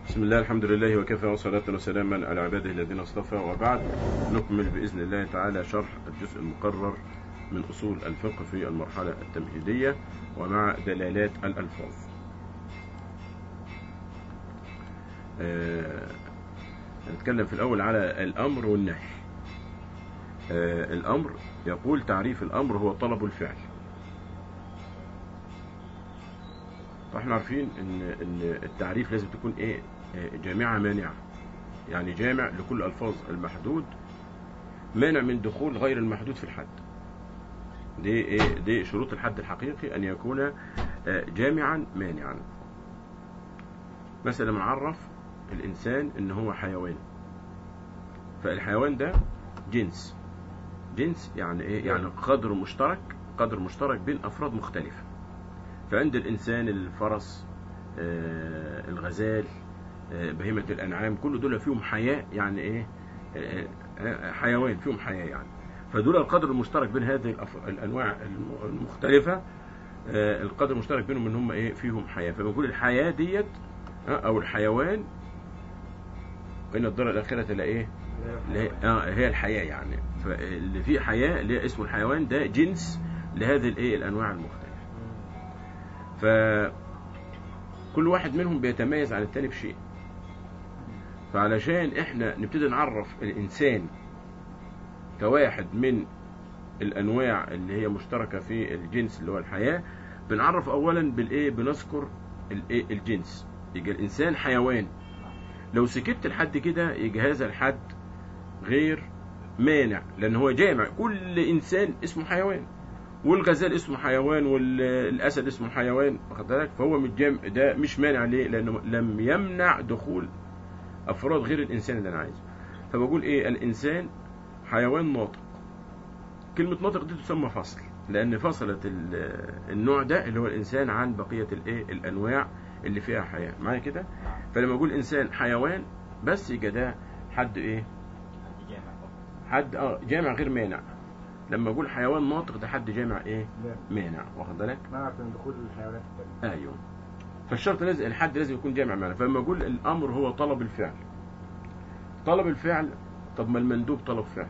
بسم الله الحمد لله وكفى وصلاة وسلاما على عباده الذين اصطفى وبعد نكمل بإذن الله تعالى شرح الجزء المقرر من أصول الفقه في المرحلة التمهيدية ومع دلالات الألفاظ آه، نتكلم في الأول على الأمر والنهي آه، الأمر يقول تعريف الأمر هو طلب الفعل فاحنا عارفين ان ان التعريف لازم تكون ايه آه، جامعه مانعه يعني جامع لكل الفاظ المحدود مانع من دخول غير المحدود في الحد دي ايه دي شروط الحد الحقيقي ان يكون آه، جامعا مانعا مثلا معرف الانسان ان هو حيوان فالحيوان ده جنس جنس يعني ايه يعني قدر مشترك قدر مشترك بين افراد مختلفه فعند الإنسان الفرس آه، الغزال آه، بهيمة الأنعام كل دول فيهم حياة يعني إيه آه، آه، حيوان فيهم حياة يعني فدول القدر المشترك بين هذه الأف- الأنواع الم- المختلفة آه، القدر المشترك بينهم إن هم إيه فيهم حياة فبنقول الحياة ديت آه، أو الحيوان وإن الدار الآخرة لا إيه اللي هي, آه هي الحياة يعني فاللي فيه حياة اللي هي اسمه الحيوان ده جنس لهذه الإيه الأنواع المختلفة فكل واحد منهم بيتميز عن التاني بشيء فعلشان احنا نبتدي نعرف الانسان كواحد من الانواع اللي هي مشتركه في الجنس اللي هو الحياه بنعرف اولا بالايه بنذكر الايه الجنس يبقى الانسان حيوان لو سكت لحد كده يبقى هذا الحد غير مانع لان هو جامع كل انسان اسمه حيوان والغزال اسمه حيوان والاسد اسمه حيوان واخد بالك فهو من الجمع ده مش مانع ليه لانه لم يمنع دخول افراد غير الانسان اللي انا عايزه فبقول ايه الانسان حيوان ناطق كلمه ناطق دي تسمى فصل لان فصلت ال- النوع ده اللي هو الانسان عن بقيه الايه الانواع اللي فيها حياه معايا كده فلما اقول انسان حيوان بس يبقى ده حد ايه حد اه جامع غير مانع لما اقول حيوان ناطق ده حد جامع ايه لا مانع واخد بالك منع من دخول الحيوانات التانية ايوه فالشرط لازم الحد لازم يكون جامع معنى فلما اقول الامر هو طلب الفعل طلب الفعل طب ما المندوب طلب فعل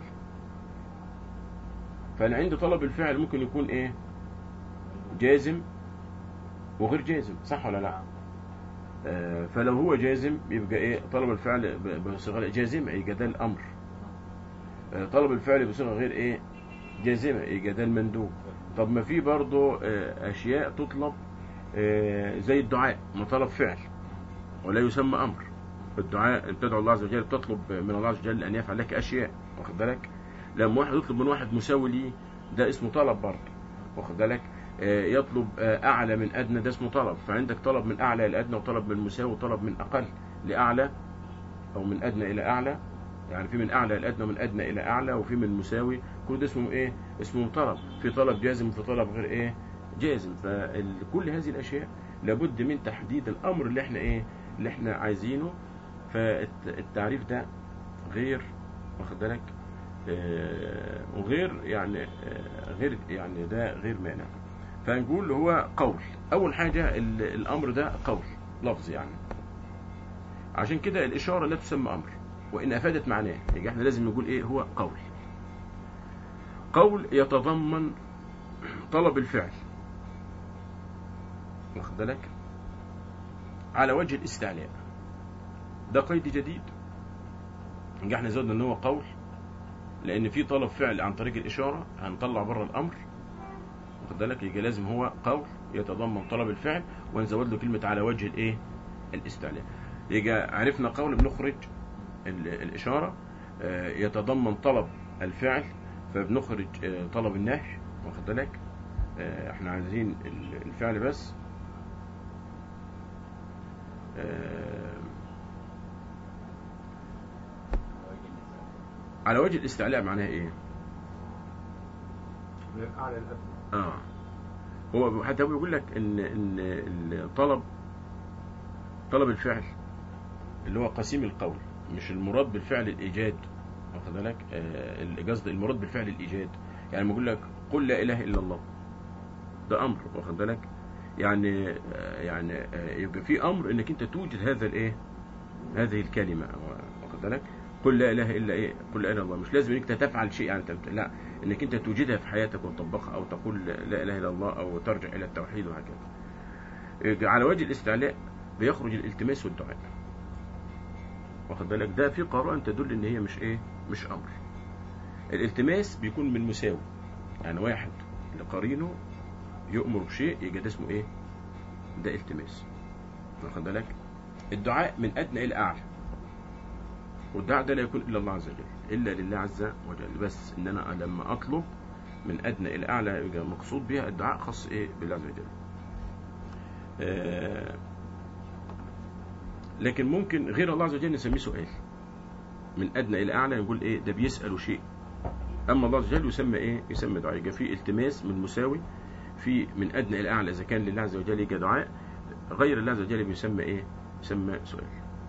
فانا عندي طلب الفعل ممكن يكون ايه جازم وغير جازم صح ولا لا آه فلو هو جازم يبقى ايه طلب الفعل ب- بصيغه جازمه يبقى ده الامر آه طلب الفعل بصيغه غير ايه جازمه يبقى ده المندوب طب ما في برضه آه، اشياء تطلب آه، زي الدعاء ما طلب فعل ولا يسمى امر الدعاء انت تدعو الله عز وجل تطلب من الله عز وجل ان يفعل لك اشياء واخد بالك لما واحد يطلب من واحد مساوي ليه ده اسمه طلب برضه واخد بالك آه، يطلب آه، اعلى من ادنى ده اسمه طلب فعندك طلب من اعلى الى ادنى وطلب من مساوي وطلب من اقل لاعلى او من ادنى الى اعلى يعني في من اعلى الى ادنى ومن ادنى الى اعلى وفي من مساوي كل ده اسمه ايه اسمه طلب في طلب جازم وفي طلب غير ايه جازم فكل هذه الاشياء لابد من تحديد الامر اللي احنا ايه اللي احنا عايزينه فالتعريف ده غير واخد بالك آه، وغير يعني آه، غير يعني ده غير مانع فنقول هو قول اول حاجه ال- الامر ده قول لفظ يعني عشان كده الاشاره لا تسمى امر وان افادت معناه يبقى احنا لازم نقول ايه هو قول قول يتضمن طلب الفعل واخد بالك على وجه الاستعلاء ده قيد جديد يبقى احنا زودنا ان هو قول لان في طلب فعل عن طريق الاشاره هنطلع بره الامر واخد بالك يبقى لازم هو قول يتضمن طلب الفعل ونزود له كلمه على وجه الايه الاستعلاء يبقى عرفنا قول بنخرج ال- الاشاره آه، يتضمن طلب الفعل فبنخرج آه، طلب النهي واخد بالك آه، احنا عايزين ال- الفعل بس آه، على وجه الاستعلاء معناها ايه من الأعلى للأدنى اه هو حتى هو بيقول لك ان ان الطلب طلب الفعل اللي هو قسيم القول مش المراد بالفعل الايجاد واخد بالك آه القصد المراد بالفعل الايجاد يعني لما يقول لك قل لا اله الا الله ده امر واخد بالك يعني آه يعني آه يبقى في امر انك انت توجد هذا الايه هذه الكلمة واخد بالك قل لا اله الا ايه قل لا اله الا الله مش لازم انك تفعل شيء يعني تمت... لا انك انت توجدها في حياتك وتطبقها او تقول لا اله الا الله او ترجع الى التوحيد وهكذا إيه، على وجه الاستعلاء بيخرج الالتماس والدعاء واخد بالك ده في قرائن تدل ان هي مش ايه مش امر الالتماس بيكون من مساوي يعني واحد لقرينه يؤمر بشيء يبقى ده اسمه ايه ده التماس واخد بالك الدعاء من ادنى الى اعلى والدعاء ده لا يكون الا الله عز وجل الا لله عز وجل بس ان انا لما اطلب من ادنى الى اعلى يبقى مقصود بها الدعاء خاص ايه بالله عز وجل آه لكن ممكن غير الله عز وجل نسميه سؤال من ادنى الى اعلى نقول ايه ده بيسأل شيء اما الله عز وجل يسمى ايه يسمى دعاء يبقى في التماس من مساوي في من ادنى الى اعلى اذا كان لله عز وجل يجي دعاء غير الله عز وجل بيسمى ايه يسمى سؤال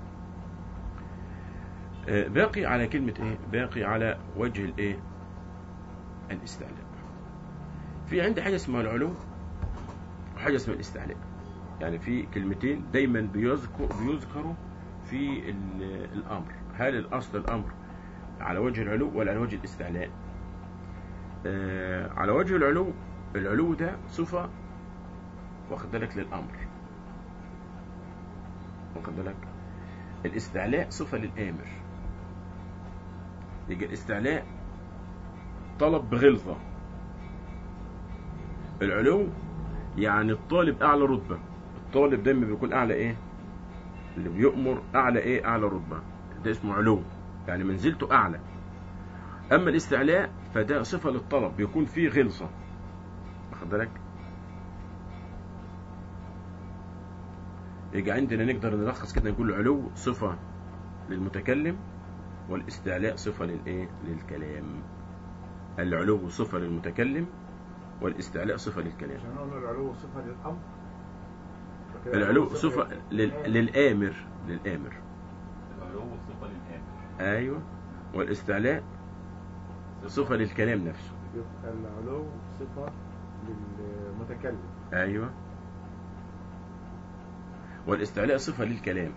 آه، باقي على كلمة ايه باقي على وجه الايه الاستعلاء في عندي حاجة اسمها العلو وحاجة اسمها الاستعلاء يعني في كلمتين دايما بيذكر بيذكروا في ال- الامر هل الاصل الامر على وجه العلو ولا على وجه الاستعلاء آه على وجه العلو العلو ده صفة واخد بالك للامر واخد بالك الاستعلاء صفة للامر يجي الاستعلاء طلب بغلظة العلو يعني الطالب اعلى رتبة الطالب دايما بيكون اعلى ايه اللي بيؤمر اعلى ايه اعلى رتبة ده اسمه علو يعني منزلته اعلى اما الاستعلاء فده صفة للطلب بيكون فيه غلظة واخد بالك يجي عندنا نقدر نلخص كده نقول العلو صفة للمتكلم والاستعلاء صفة للايه للكلام العلو صفة للمتكلم والاستعلاء صفة للكلام عشان نقول العلو صفة للأمر فكده العلو صفة لل... للآمر للآمر العلو صفة للآمر أيوة والاستعلاء صفة للكلام نفسه يبقى العلو صفة للمتكلم أيوة والاستعلاء صفة للكلام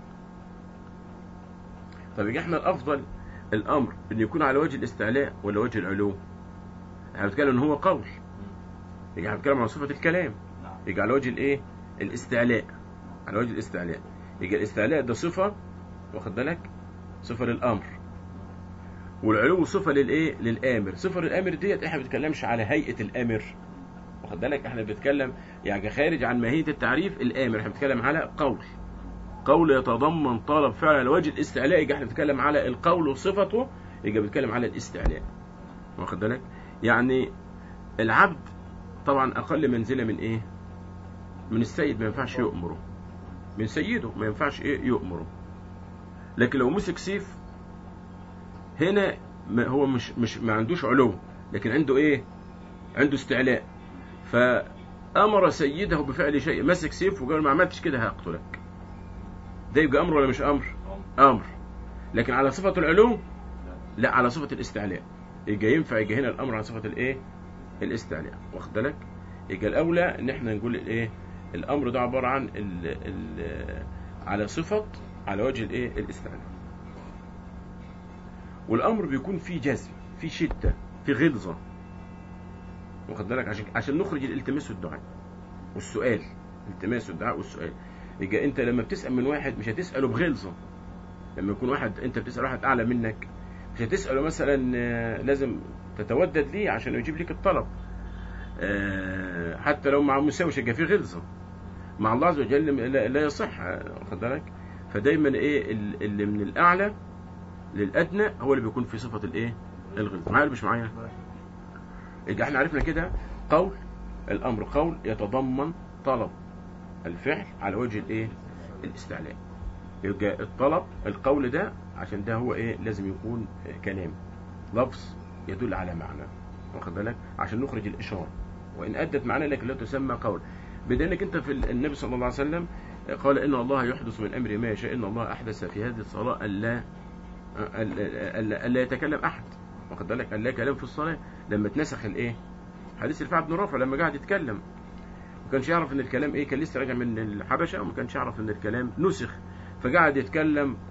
طب يجي احنا الأفضل الأمر أن يكون على وجه الاستعلاء ولا وجه العلو احنا بنتكلم ان هو قول يجي احنا بنتكلم عن صفة الكلام نعم يجي على وجه الايه الاستعلاء على وجه الاستعلاء يجي الاستعلاء ده صفة واخد بالك صفة للأمر والعلو صفة للايه للآمر صفة للآمر ديت احنا ما بنتكلمش على هيئة الآمر واخد بالك احنا بنتكلم يعني خارج عن ماهية التعريف الآمر احنا بنتكلم على قول قول يتضمن طلب فعل على وجه الاستعلاء يجي احنا بنتكلم على القول وصفته يجي بنتكلم على الاستعلاء واخد بالك يعني العبد طبعا أقل منزلة من إيه من السيد ما ينفعش يؤمره من سيده ما ينفعش إيه يؤمره لكن لو مسك سيف هنا ما هو مش مش ما عندوش علو لكن عنده إيه عنده استعلاء فأمر سيده بفعل شيء مسك سيف وقال ما عملتش كده هقتلك ده يبقى أمر ولا مش أمر أمر لكن على صفة العلو لا على صفة الاستعلاء يبقى ينفع يجي هنا الأمر على صفة الإيه الاستعلاء واخد بالك يبقى الاولى ان احنا نقول الايه الامر ده عباره عن ال ال على صفه على وجه الايه الاستعلاء والامر بيكون فيه جزم فيه شده فيه غلظه واخد بالك عشان عشان نخرج الالتماس والدعاء والسؤال الالتماس والدعاء والسؤال يبقى انت لما بتسال من واحد مش هتساله بغلظه لما يكون واحد انت بتسال واحد اعلى منك مش هتساله مثلا آه، لازم تتودد ليه عشان يجيب لك الطلب آه، حتى لو مع مساوي يبقى فيه غلظه مع الله عز وجل لا, لا يصح آه، واخد بالك فدايما ايه ال- اللي من الاعلى للادنى هو اللي بيكون في صفه الايه الغلظه معايا ولا مش معايا يبقى احنا عرفنا كده قول الامر قول يتضمن طلب الفعل على وجه الايه الاستعلاء يبقى الطلب القول ده عشان ده هو ايه لازم يكون آه، كلام لفظ يدل على معنى واخد بالك عشان نخرج الاشاره وان ادت معنى لكن لا تسمى قول بدانك انت في ال- النبي صلى الله عليه وسلم قال ان الله يحدث من امر ما يشاء ان الله احدث في هذه الصلاه الا الا الا, ألا يتكلم احد واخد بالك الا كلام في الصلاه لما اتنسخ الايه حديث رفاعه بن رافع لما قعد يتكلم ما كانش يعرف ان الكلام ايه كان لسه راجع من الحبشه وما كانش يعرف ان الكلام نسخ فقعد يتكلم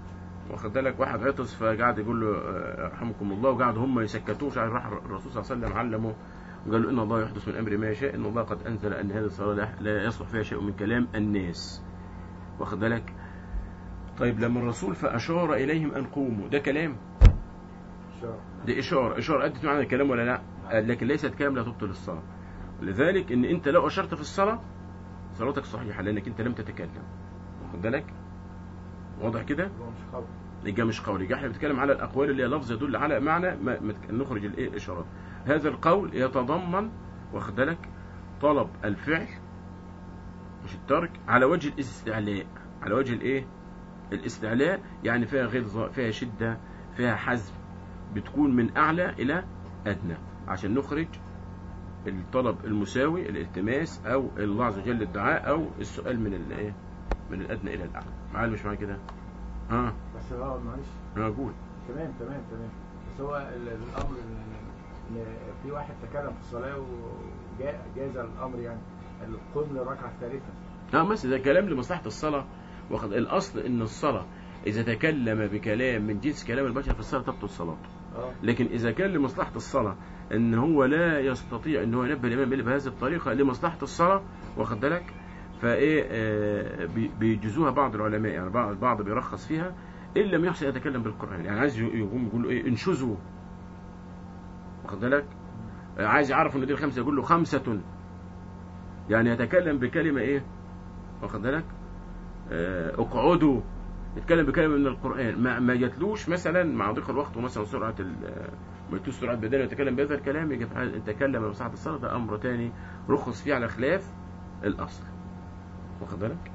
واخد بالك واحد عطس فقعد يقول له آه، رحمكم الله وقعد هم يسكتوه مش عارف راح الرسول صلى الله عليه وسلم علمه وقال له ان الله يحدث من امر ما يشاء ان الله قد انزل ان هذه الصلاه لا- لا يصلح فيها شيء من كلام الناس واخد بالك طيب لما الرسول فاشار اليهم ان قوموا ده كلام شهر دي اشاره اشاره ادت معنى الكلام ولا لا قال لكن ليست كلام لا تبطل الصلاه لذلك ان انت لو اشرت في الصلاه صلاتك صحيحه لانك انت لم تتكلم واخد بالك واضح كده هو مش خبر يبقى مش قول يبقى احنا بنتكلم على الاقوال اللي هي لفظ يدل على معنى ما ما تك- نخرج الايه الاشارات هذا القول يتضمن واخد بالك طلب الفعل مش الترك على وجه الاستعلاء على وجه الايه الاستعلاء يعني فيها غلظه فيها شده فيها حزم بتكون من اعلى الى ادنى عشان نخرج الطلب المساوي الالتماس او الله عز وجل الدعاء او السؤال من الايه من الادنى الى الاعلى معايا ولا مش معايا كده ها بس هو معلش انا اقول تمام تمام تمام بس هو ال- الامر ان إن في واحد تكلم في الصلاه وجاز الامر يعني قال له قم للركعه الثالثه اه بس ده كلام لمصلحة الصلاة واخد الأصل إن الصلاة إذا تكلم بكلام من جنس كلام البشر في الصلاة تبطل صلاته اه لكن إذا كان لمصلحة الصلاة إن هو لا يستطيع إن هو ينبه الإمام إلا بهذه الطريقة لمصلحة الصلاة واخد بالك فإيه آه بي- بيجوزوها بعض العلماء يعني بعض البعض بيرخص فيها إن لم يحسن يتكلم بالقرآن يعني عايز يقوم يقول له إيه انشزوا واخد بالك آه، عايز يعرف إن دي الخمسة يقول له خمسة يعني يتكلم بكلمة إيه واخد بالك آه، اقعدوا يتكلم بكلمه من القران ما ما جاتلوش مثلا مع ضيق الوقت ومثلا سرعه ال- آه، ما جاتلوش سرعه بدنه يتكلم بهذا الكلام يجي في حال ان تكلم بمصلحه الصلاه ده امر تاني رخص فيه على خلاف الاصل واخد بالك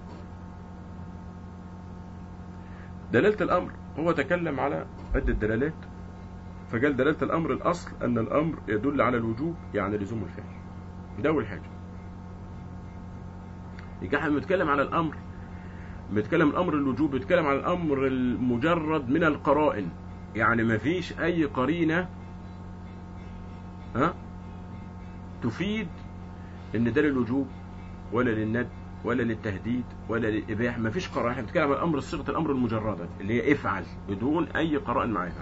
دلاله الامر هو تكلم على عده دلالات فقال دلاله الامر الاصل ان الامر يدل على الوجوب يعني لزوم الفعل ده اول حاجه يبقى احنا بنتكلم على الامر بنتكلم الامر الوجوب بنتكلم على الامر المجرد من القرائن يعني ما فيش اي قرينه ها تفيد ان ده للوجوب ولا للند ولا للتهديد ولا للاباحه ما فيش قرائن احنا بنتكلم على الامر صيغه الامر المجرده اللي هي افعل بدون اي قرائن معاها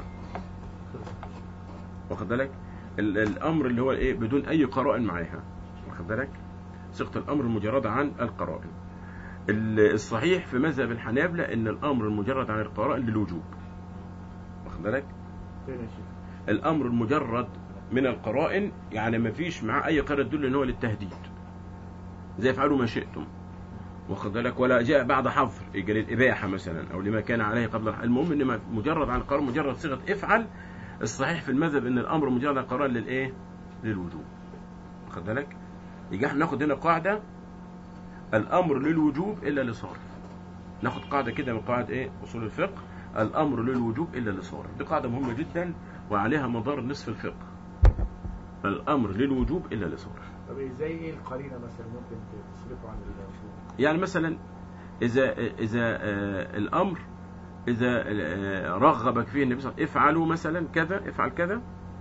واخد بالك ال- الامر اللي هو ايه بدون اي قرائن معاها واخد بالك صيغه الامر المجرده عن القرائن ال- الصحيح في مذهب الحنابلة ان الامر المجرد عن القرائن للوجوب واخد بالك فين يا شيخ الامر المجرد من القرائن يعني ما فيش معاه اي قرائن تدل ان هو للتهديد زي افعلوا ما شئتم واخد بالك ولا جاء بعد حظر يجي للاباحه مثلا او لما كان عليه قبل الح- المهم ان ما- مجرد عن القرار مجرد صيغه افعل الصحيح في المذهب ان الامر مجرد عن القرار للايه للوجوب واخد بالك يجي احنا ناخد هنا قاعده الامر للوجوب الا لصارف ناخد قاعده كده من قواعد ايه اصول الفقه الامر للوجوب الا لصارف دي قاعده مهمه جدا وعليها مدار نصف الفقه الامر للوجوب الا لصارف طب ازاي ايه القرينه مثلا ممكن تصرفه عن الوجوب يعني مثلا اذا اذا آه، الامر اذا آه، رغبك فيه النبي صلى الله عليه وسلم افعلوا مثلا كذا افعل كذا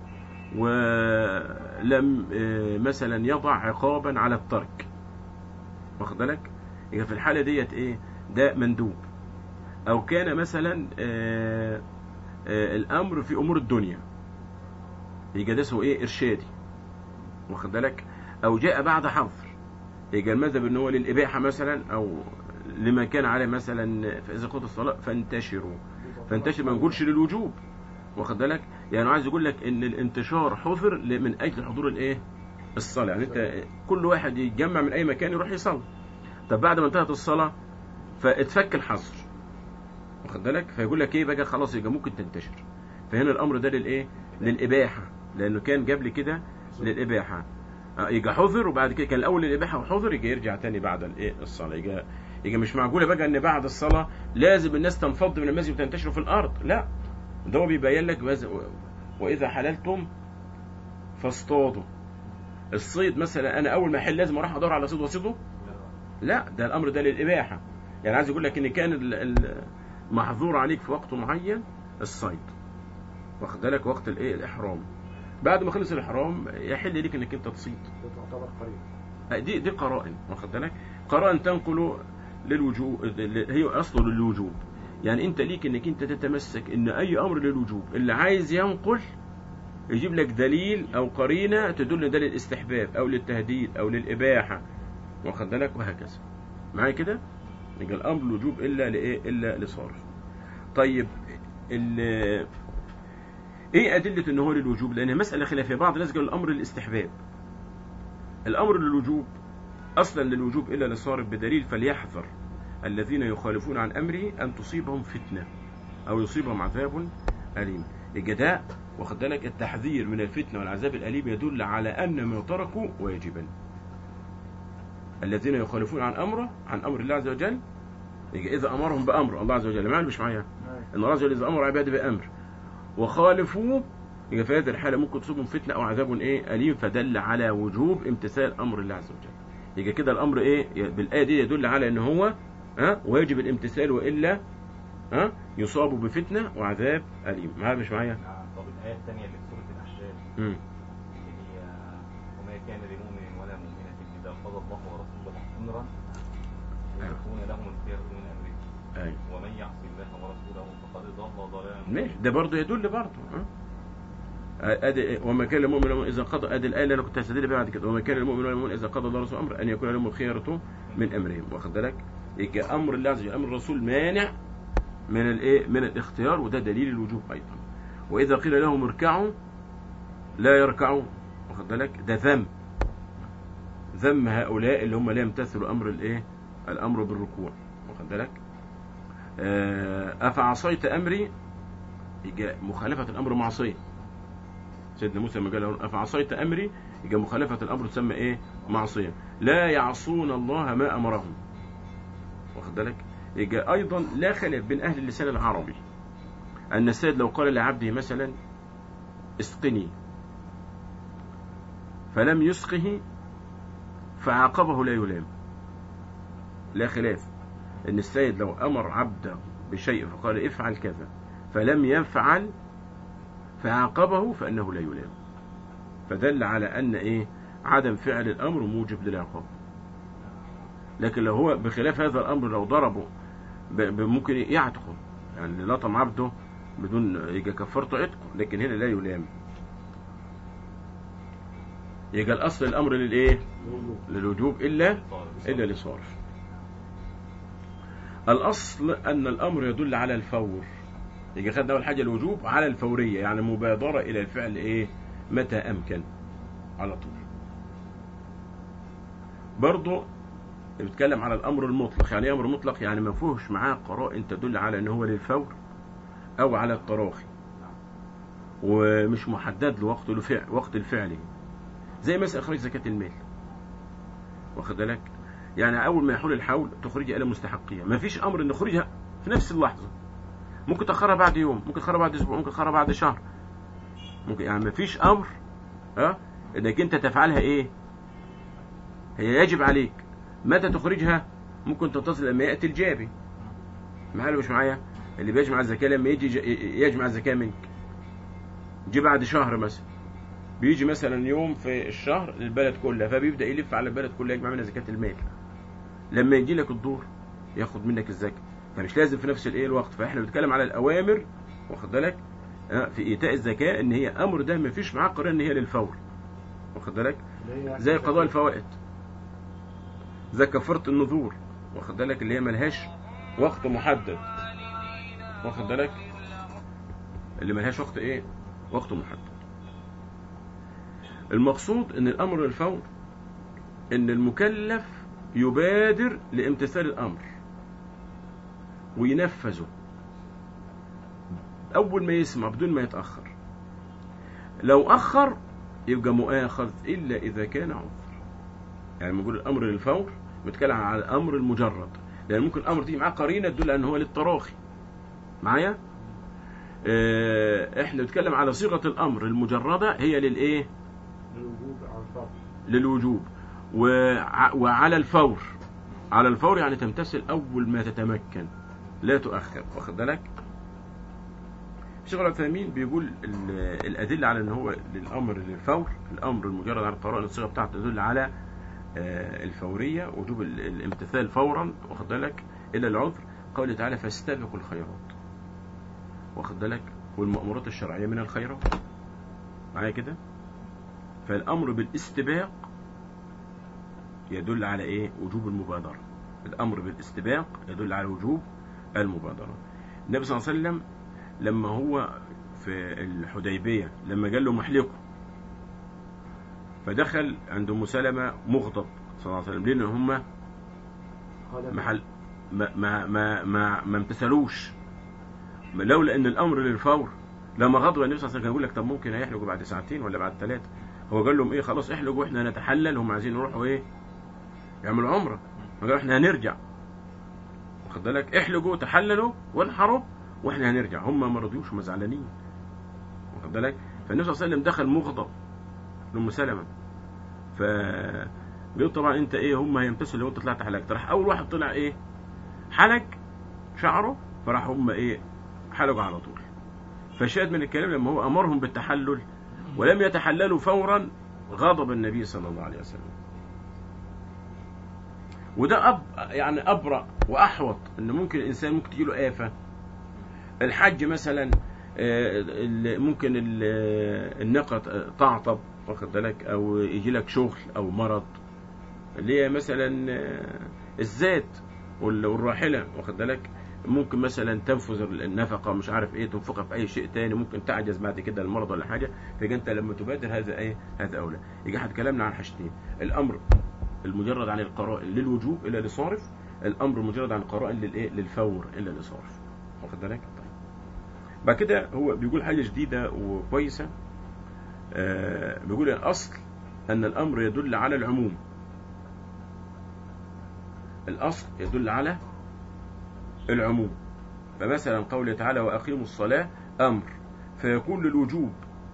ولم آه، مثلا يضع عقابا على الترك واخد بالك يبقى في الحاله ديت ايه ده مندوب او كان مثلا آه، آه، الامر في امور الدنيا يبقى ده اسمه ايه ارشادي واخد بالك او جاء بعد حظر يبقى المذهب ان هو للاباحه مثلا او لما كان عليه مثلا فاذا قضت الصلاه فانتشروا فانتشر ما نقولش للوجوب واخد بالك يعني عايز يقول لك ان الانتشار حظر ل- من اجل حضور الايه الصلاه يعني انت كل واحد يتجمع من اي مكان يروح يصلي طب بعد ما انتهت الصلاه فاتفك الحظر واخد بالك فيقول لك ايه بقى خلاص يبقى ممكن تنتشر فهنا الامر ده للايه للاباحه لانه كان قبل كده للاباحه آه، يجي حظر وبعد كده كان الاول للاباحه وحظر يجي يرجع تاني بعد الايه الصلاه يجي يجي مش معقوله بقى ان بعد الصلاه لازم الناس تنفض من المسجد وتنتشر في الارض لا ده هو بيبين لك بز... واذا حللتم فاصطادوا الصيد مثلا انا اول ما احل لازم اروح ادور على صيد واصيده لا ده الامر ده للاباحه يعني عايز يقول لك ان كان ال- ال- محظور عليك في وقت معين الصيد واخد بالك وقت الايه الاحرام بعد ما خلص الاحرام يحل ليك انك انت تصيد ده تعتبر قرينه دي دي قرائن واخد بالك قرائن تنقل للوجوب هي اصله للوجوب يعني انت ليك انك انت تتمسك ان اي امر للوجوب اللي عايز ينقل يجيب لك دليل او قرينه تدل ده للاستحباب او للتهديد او للاباحه واخد بالك وهكذا معايا كده يبقى الامر الوجوب الا لايه الا لصارف طيب ال ايه ادله ان هو للوجوب لان مساله خلافيه بعض الناس قالوا الامر للاستحباب الامر للوجوب اصلا للوجوب الا لصارف بدليل فليحذر الذين يخالفون عن امره ان تصيبهم فتنه او يصيبهم عذاب اليم الجداء واخد بالك التحذير من الفتنه والعذاب الاليم يدل على ان ما تركوا واجبا الذين يخالفون عن امره عن امر الله عز وجل يبقى اذا امرهم بامر الله عز وجل معنا مش معايا ان الله عز وجل اذا امر عباده بامر وخالفوه يبقى في هذه الحاله ممكن تصيبهم فتنه او عذاب ايه اليم فدل على وجوب امتثال امر الله عز وجل يبقى كده الامر ايه بالايه دي يدل على ان هو ها واجب الامتثال والا ها يصاب بفتنه وعذاب اليم معايا مش معايا نعم طب الآية الثانية اللي في سورة الأحزاب مم. اللي هي وما كان لمؤمن ولا مؤمنة إذا قضى الله ورسوله أمرا أن أيوة. يكون لهم الخير من أمره ايوه ومن يعص الله ورسوله فقد ضل ضلالا ماشي ده برضه يدل برضه ها ادي وما كان المؤمن والمؤمن اذا قضى ادي الايه اللي انا كنت هستدل بيها بعد كده وما كان المؤمن والمؤمن اذا قضى الله ورسوله امر ان يكون لهم الخيره من امرهم واخد بالك يجي امر الله عز وجل امر الرسول مانع من الايه من الاختيار وده دليل الوجوب ايضا واذا قيل لهم اركعوا لا يركعوا واخد بالك ده ذم ذم هؤلاء اللي هم لا يمتثلوا امر الايه الامر بالركوع واخد بالك آه، افعصيت امري يجي مخالفه الامر معصيه سيدنا موسى لما قال له افعصيت امري يجي مخالفه الامر تسمى ايه معصيه لا يعصون الله ما امرهم واخد بالك يجي ايضا لا خلاف بين اهل اللسان العربي ان السيد لو قال لعبده مثلا اسقني فلم يسقه فعاقبه لا يلام لا خلاف ان السيد لو امر عبده بشيء فقال افعل كذا فلم يفعل فعاقبه فانه لا يلام فدل على ان ايه عدم فعل الامر موجب للعقاب لكن لو هو بخلاف هذا الامر لو ضربه ب- ب- ممكن يعتقه يعني لطم عبده بدون يجي كفرته عتقه لكن هنا لا يلام يجي الاصل الامر للايه للوجوب الا صارف. إلا لصارف الأصل أن الأمر يدل على الفور يجي خدنا أول حاجة الوجوب على الفورية يعني مبادرة إلى الفعل إيه متى أمكن على طول برضو بيتكلم على الأمر المطلق يعني إيه أمر مطلق يعني ما فيهوش معاه قرائن تدل على أن هو للفور أو على التراخي ومش محدد له وقت الفعل وقت الفعل زي مثلا إخراج زكاة المال واخد بالك يعني اول ما يحول الحول تخرج الى مستحقيه ما فيش امر ان نخرجها في نفس اللحظه ممكن تاخرها بعد يوم ممكن تاخرها بعد اسبوع ممكن تاخرها بعد شهر ممكن يعني ما فيش امر ها انك انت تفعلها ايه هي يجب عليك متى تخرجها ممكن تنتظر لما ياتي الجابي معايا ولا مش معايا اللي بيجمع الزكاه لما يجي ج- يجمع الزكاه منك جه بعد شهر مثلا بيجي مثلا يوم في الشهر للبلد كلها فبيبدا يلف على البلد كلها يجمع منها زكاه المال لما يجي لك الدور ياخد منك الزكاه فمش لازم في نفس الايه الوقت فاحنا بنتكلم على الاوامر واخد بالك آه، في ايتاء الزكاه ان هي امر ده ما فيش معاه قرار ان هي للفور واخد بالك اللي هي زي قضاء الفوائد زي كفاره النذور واخد بالك اللي هي ملهاش وقت محدد واخد بالك اللي ملهاش وقت ايه وقت محدد المقصود ان الامر للفور ان المكلف يبادر لامتثال الامر وينفذه اول ما يسمع بدون ما يتاخر لو اخر يبقى مؤاخذ الا اذا كان عذر يعني لما نقول الامر للفور بنتكلم على الامر المجرد لان ممكن الامر تيجي معاه قرينه تدل ان هو للتراخي معايا آه، احنا بنتكلم على صيغه الامر المجرده هي للايه الوجوب على الفرض للوجوب وع- وعلى الفور على الفور يعني تمتثل اول ما تتمكن لا تؤخر واخد بالك الشيخ العثيمين بيقول ال- الادله على ان هو للامر للفور الامر المجرد على القرائن الصيغه بتاعته تدل على آه، الفوريه وجوب ال- الامتثال فورا واخد بالك الا العذر قوله تعالى فاستبقوا الخيرات واخد بالك والمأمورات الشرعية من الخيرات معايا كده فالأمر بالاستباق يدل على إيه وجوب المبادرة الأمر بالاستباق يدل على وجوب المبادرة النبي صلى الله عليه وسلم لما هو في الحديبية لما قال له محلكه فدخل عند ام سلمة مغضب صلى الله عليه وسلم لان هم قال محل ما ما ما ما, ما امتثلوش لولا ان الامر للفور لما غضب النبي صلى الله عليه وسلم كان يقول لك طب ممكن هيحلقوا بعد ساعتين ولا بعد ثلاثه هو قال لهم ايه خلاص احلقوا واحنا نتحلل هم عايزين يروحوا ايه يعملوا عمره فقالوا احنا هنرجع واخد بالك احلقوا تحللوا وانحروا واحنا هنرجع هم ما رضيوش هم زعلانين واخد بالك فالنبي صلى الله عليه وسلم دخل مغضب لام سلمة ف قال طبعا انت ايه هم هيمتثلوا لو انت طلعت حلقت راح اول واحد طلع ايه حلق شعره فراح هم ايه حلقوا على طول فشاهد من الكلام لما هو امرهم بالتحلل ولم يتحللوا فورا غضب النبي صلى الله عليه وسلم وده أب يعني ابرأ واحوط ان ممكن الانسان ممكن تجيله آفة الحج مثلا آه، ال- ممكن ال- آه، الناقة تعطب واخد بالك او يجي لك شغل او مرض اللي هي مثلا آه، الذات وال- والراحلة واخد بالك ممكن مثلا تنفذ النفقة مش عارف ايه تنفقها في اي شيء تاني ممكن تعجز بعد كده المرض ولا حاجة فيجي انت لما تبادر هذا ايه هذا اولى يجي احد كلامنا عن حاجتين الامر المجرد عن القرائن للوجوب الا لصارف الامر المجرد عن القرائن للايه للفور الا لصارف واخد بالك طيب بعد كده هو بيقول حاجة جديدة وكويسة آه بيقول الأصل أن الأمر يدل على العموم الأصل يدل على العموم فمثلا قوله تعالى وأقيموا الصلاة أمر فيكون للوجوب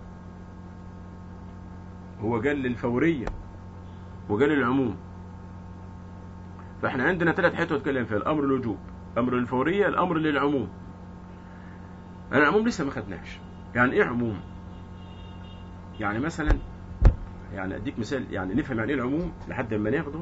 هو قال للفورية وقال للعموم فاحنا عندنا ثلاث حتت نتكلم فيها الأمر للوجوب أمر للفورية الأمر للعموم العموم لسه ما خدناش يعني ايه عموم يعني مثلا يعني اديك مثال يعني نفهم يعني ايه العموم لحد ما ناخده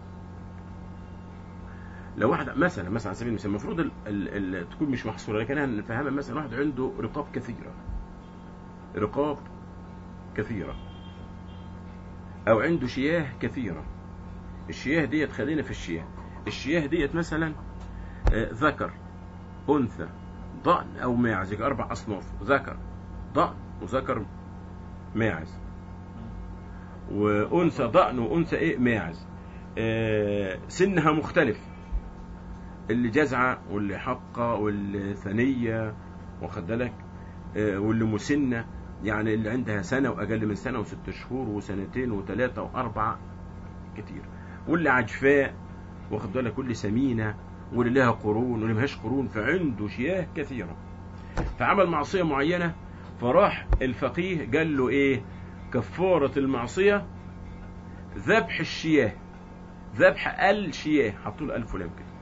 لو واحد مثلا مثلا على سبيل المثال المفروض ال ال ال تكون مش محصوره لكن انا نفهمها مثلا واحد عنده رقاب كثيره رقاب كثيره او عنده شياه كثيره الشياه ديت خلينا في الشياه الشياه ديت مثلا آه، ذكر انثى ضأن أو ماعز يبقى أربع أصناف ذكر ضأن وذكر ماعز وأنثى ضأن وأنثى إيه ماعز آه، سنها مختلف اللي جزعة واللي حقة واللي ثنية واخد بالك آه، واللي مسنة يعني اللي عندها سنة وأقل من سنة وست شهور وسنتين وثلاثة وأربعة كتير واللي عجفاء واخد بالك واللي سمينة واللي لها قرون واللي ملهاش قرون فعنده شياه كثيرة فعمل معصية معينة فراح الفقيه قال له ايه كفارة المعصية ذبح الشياه ذبح الشياه حطوا له ألف ولام كده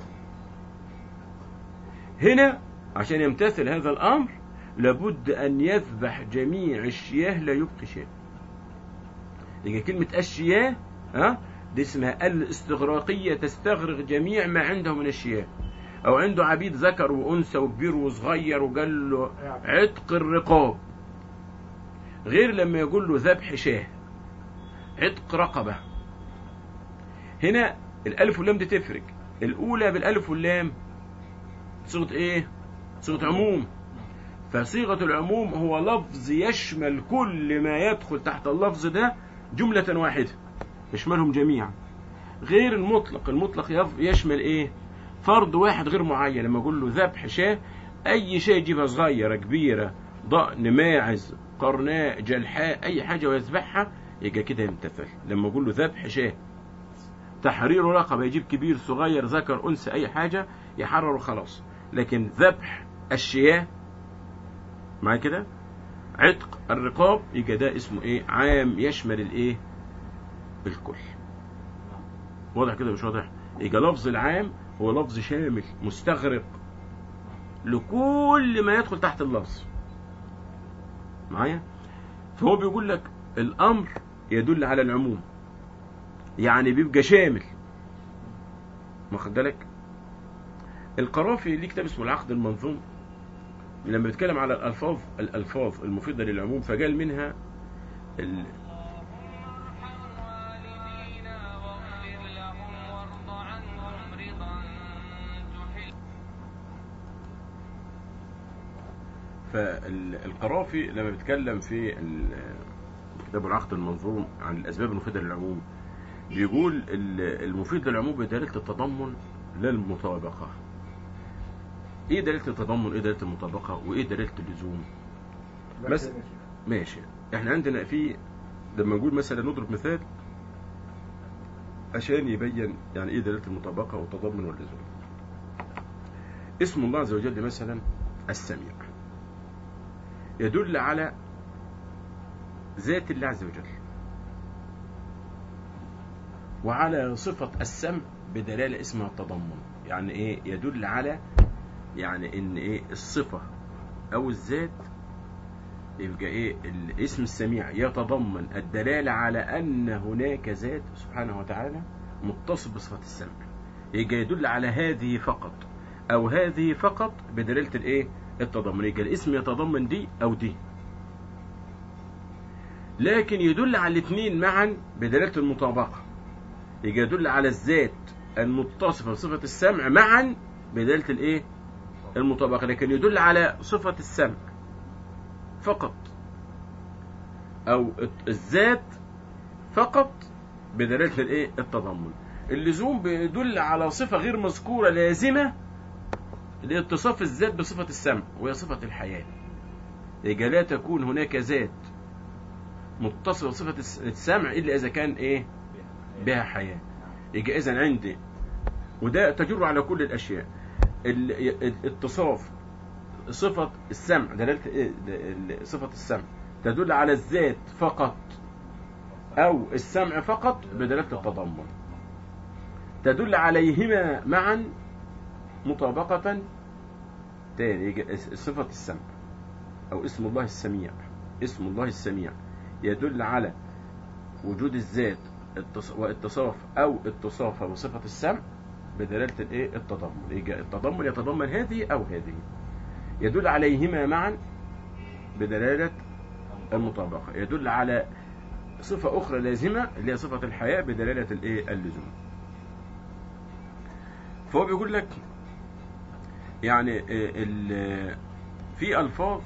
هنا عشان يمتثل هذا الأمر لابد أن يذبح جميع الشياه لا يبقي شيء يبقى كلمة الشياه ها دي اسمها الاستغراقية تستغرق جميع ما عنده من الشياه أو عنده عبيد ذكر وأنثى وكبير وصغير وقال له عتق الرقاب غير لما يقول له ذبح شاه عتق رقبة هنا الألف واللام دي تفرق الأولى بالألف واللام صيغة إيه؟ صيغة عموم فصيغة العموم هو لفظ يشمل كل ما يدخل تحت اللفظ ده جملة واحدة يشملهم جميعا غير المطلق المطلق يف- يشمل ايه فرد واحد غير معين لما اقول له ذبح شاة اي شيء يجيبها صغيرة كبيرة ضأن ماعز قرناء جلحاء اي حاجة ويذبحها يبقى كده يمتثل لما اقول له ذبح شاة تحرير رقبة يجيب كبير صغير ذكر انثى اي حاجة يحرر خلاص لكن ذبح الشياه معايا كده عتق الرقاب يبقى ده اسمه ايه عام يشمل الايه الكل واضح كده مش واضح يبقى لفظ العام هو لفظ شامل مستغرق لكل ما يدخل تحت اللفظ معايا فهو بيقول لك الامر يدل على العموم يعني بيبقى شامل واخد بالك القرافي ليه كتاب اسمه العقد المنظوم لما بيتكلم على الألفاظ الألفاظ المفيدة للعموم فقال منها ال... فالقرافي لما بيتكلم في ال- كتاب العقد المنظوم عن الأسباب المفيدة للعموم بيقول ال- المفيد للعموم بدلالة التضمن لا المطابقة ايه دلالة التضمن ايه دلالة المطابقة وايه دلالة اللزوم ده بس- كده. ماشي احنا عندنا في لما نقول مثلا نضرب مثال عشان يبين يعني ايه دلالة المطابقة والتضمن واللزوم اسم الله عز وجل مثلا السميع يدل على ذات الله عز وجل وعلى صفة السمع بدلالة اسمها التضمن يعني ايه يدل على يعني ان ايه الصفة او الذات يبقى ايه الاسم السميع يتضمن الدلالة على ان هناك ذات سبحانه وتعالى متصف بصفة السمع يبقى يدل على هذه فقط او هذه فقط بدلالة الايه التضمن يبقى الاسم يتضمن دي او دي لكن يدل على الاثنين معا بدلالة المطابقة يبقى يدل على الذات المتصفة بصفة السمع معا بدلالة الايه المطابقة لكن يدل على صفة السمع فقط او الذات فقط بدلالة الايه التضمن اللزوم بيدل على صفة غير مذكورة لازمة لاتصاف الذات بصفة السمع وهي صفة الحياة يبقى لا تكون هناك ذات متصفة بصفة الس- السمع إلا إذا كان إيه بها حياة يبقى إذا عندي وده تجر على كل الأشياء ال- الاتصاف صفة السمع دلالة إيه؟ ال- صفة السمع تدل على الذات فقط أو السمع فقط بدلالة التضمن تدل عليهما معا مطابقة تاني يجي صفة السمع أو اسم الله السميع اسم الله السميع يدل على وجود الذات اتص- واتصاف أو اتصاف بصفة السمع بدلالة الايه التضمن يجي التضمن يتضمن هذه أو هذه يدل عليهما معا بدلالة المطابقة يدل على صفة أخرى لازمة اللي هي صفة الحياة بدلالة الايه اللزوم فهو بيقول لك يعني آه، ال- في ألفاظ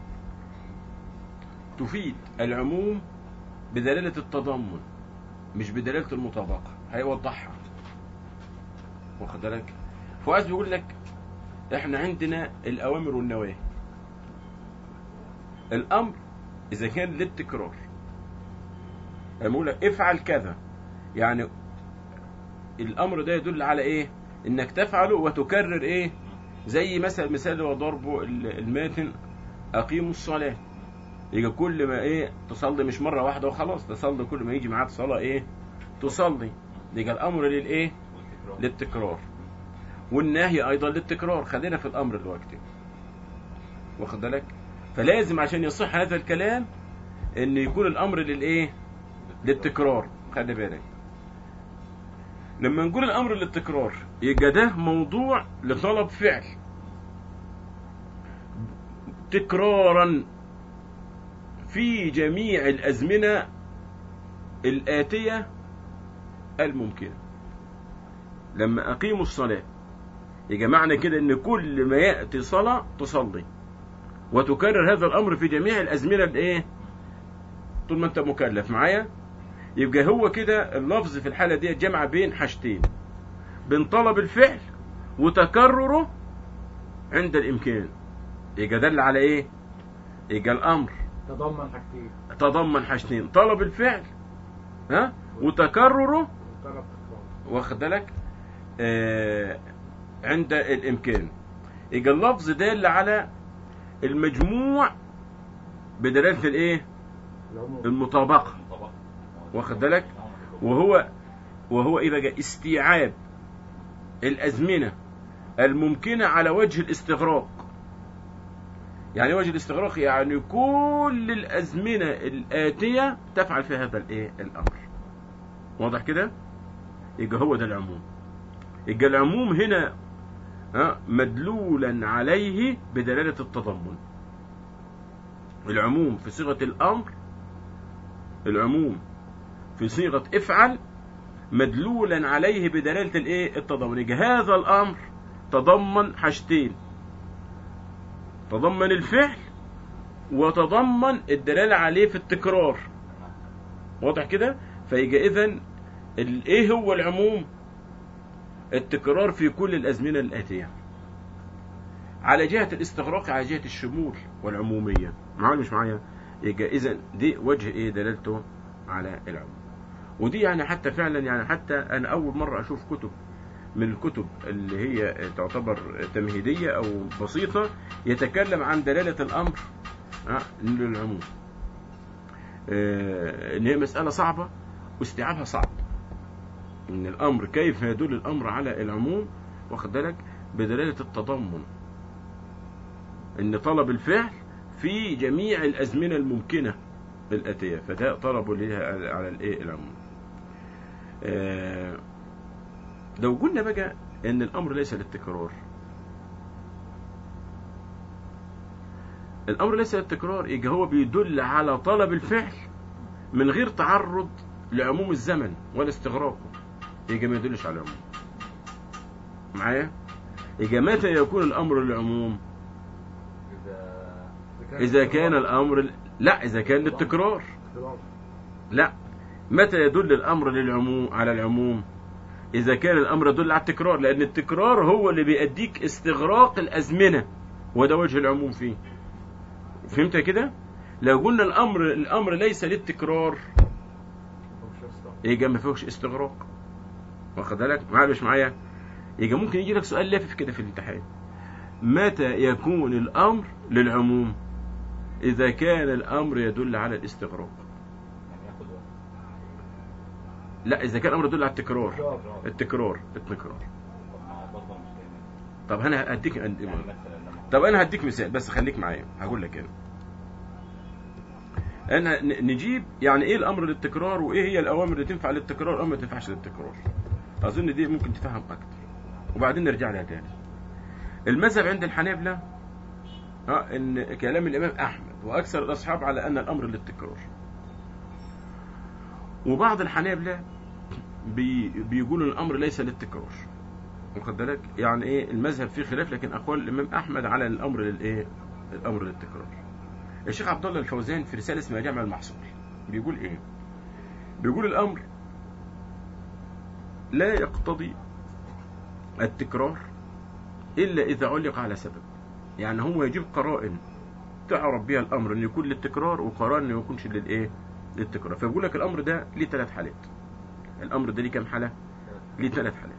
تفيد العموم بدلالة التضمن مش بدلالة المطابقة هيوضحها واخد بالك فؤاد بيقول لك احنا عندنا الأوامر والنواهي الأمر إذا كان للتكرار لما يقول لك افعل كذا يعني الأمر ده يدل على إيه إنك تفعله وتكرر إيه زي مثلا مثال هو ضربه ال- الماتن أقيموا الصلاة يجي كل ما إيه تصلي مش مرة واحدة وخلاص تصلي كل ما يجي معاك صلاة إيه تصلي يجي الأمر للإيه والتكرار. للتكرار والنهي ايضا للتكرار خلينا في الامر دلوقتي واخد بالك فلازم عشان يصح هذا الكلام ان يكون الامر للايه للتكرار خلي بالك لما نقول الامر للتكرار يبقى ده موضوع لطلب فعل تكرارا في جميع الازمنه الاتيه الممكنه لما أقيموا الصلاة يبقى معنى كده إن كل ما يأتي صلاة تصلي وتكرر هذا الأمر في جميع الأزمنة الإيه؟ طول ما أنت مكلف معايا يبقى هو كده اللفظ في الحالة دي جمع بين حاجتين بين طلب الفعل وتكرره عند الإمكان يبقى دل على إيه؟ يبقى الأمر تضمن حاجتين تضمن حاجتين طلب الفعل ها وتكرره طلب تكرار واخد بالك آه عند الامكان يبقى اللفظ دال على المجموع بدلاله الايه العموم المطابقه طبعا. واخد بالك وهو وهو ايه بقى استيعاب الازمنه الممكنه على وجه الاستغراق يعني إيه وجه الاستغراق يعني كل الازمنه الاتيه تفعل في هذا الايه الامر واضح كده يبقى هو ده العموم يبقى العموم هنا ها مدلولا عليه بدلالة التضمن العموم في صيغة الأمر العموم في صيغة افعل مدلولا عليه بدلالة الايه التضمن يجي هذا الأمر تضمن حاجتين تضمن الفعل وتضمن الدلالة عليه في التكرار واضح كده فيجي إذن ال- ايه هو العموم التكرار في كل الأزمنة الآتية على جهة الاستغراق على جهة الشمول والعمومية معايا مش معايا يبقى إذا دي وجه إيه دلالته على العموم ودي يعني حتى فعلا يعني حتى أنا أول مرة أشوف كتب من الكتب اللي هي تعتبر تمهيدية أو بسيطة يتكلم عن دلالة الأمر آه، للعموم آه، إن هي مسألة صعبة واستيعابها صعب إن الأمر كيف يدل الأمر على العموم واخد بالك بدلالة التضمن إن طلب الفعل في جميع الأزمنة الممكنة الآتية فده طلبه ليها على الإيه العموم آه، لو قلنا بقى إن الأمر ليس للتكرار الأمر ليس للتكرار يبقى هو بيدل على طلب الفعل من غير تعرض لعموم الزمن ولا استغراقه يبقى ما يدلش على العموم معايا يبقى متى يكون الأمر للعموم إذا إذا كان الأمر لا إذا كان للتكرار اختلاط. لا متى يدل الأمر للعموم على العموم إذا كان الأمر يدل على التكرار لأن التكرار هو اللي بيأديك استغراق الأزمنة وده وجه العموم فيه فهمت كده لو قلنا الأمر الأمر ليس للتكرار مش هيستوعب. يبقى ما فيهوش استغراق واخد بالك معايا مش معايا يبقى ممكن يجي لك سؤال لافف كده في الامتحان متى يكون الأمر للعموم إذا كان الأمر يدل على الاستغراق يعني ياخد وقت لا إذا كان الأمر يدل على التكرار تكرار. التكرار التكرار طب ما برضه مش كامل طب أنا هديك يعني مثلا لما طب أنا هديك مثال بس خليك معايا هقول لك أنا أنا ن- نجيب يعني إيه الأمر للتكرار وإيه هي الأوامر اللي تنفع للتكرار والأوامر ما تنفعش للتكرار أظن دي ممكن تفهم أكتر وبعدين نرجع لها تاني المذهب عند الحنابلة اه ان كلام الامام احمد واكثر الاصحاب على ان الامر للتكرار وبعض الحنابلة بي بيقولوا الامر ليس للتكرار واخد بالك يعني ايه المذهب فيه خلاف لكن اقوال الامام احمد على الامر للايه الامر للتكرار الشيخ عبد الله الفوزان في رساله اسمها جامع المحصول بيقول ايه بيقول الامر لا يقتضي التكرار الا اذا علق على سبب يعني هو يجيب قرائن تعرف بها الامر ان يكون للتكرار وقرائن انه ما يكونش للايه للتكرار فبيقول لك الامر ده ليه ثلاث حالات الامر ده ليه كام حاله ليه ثلاث حالات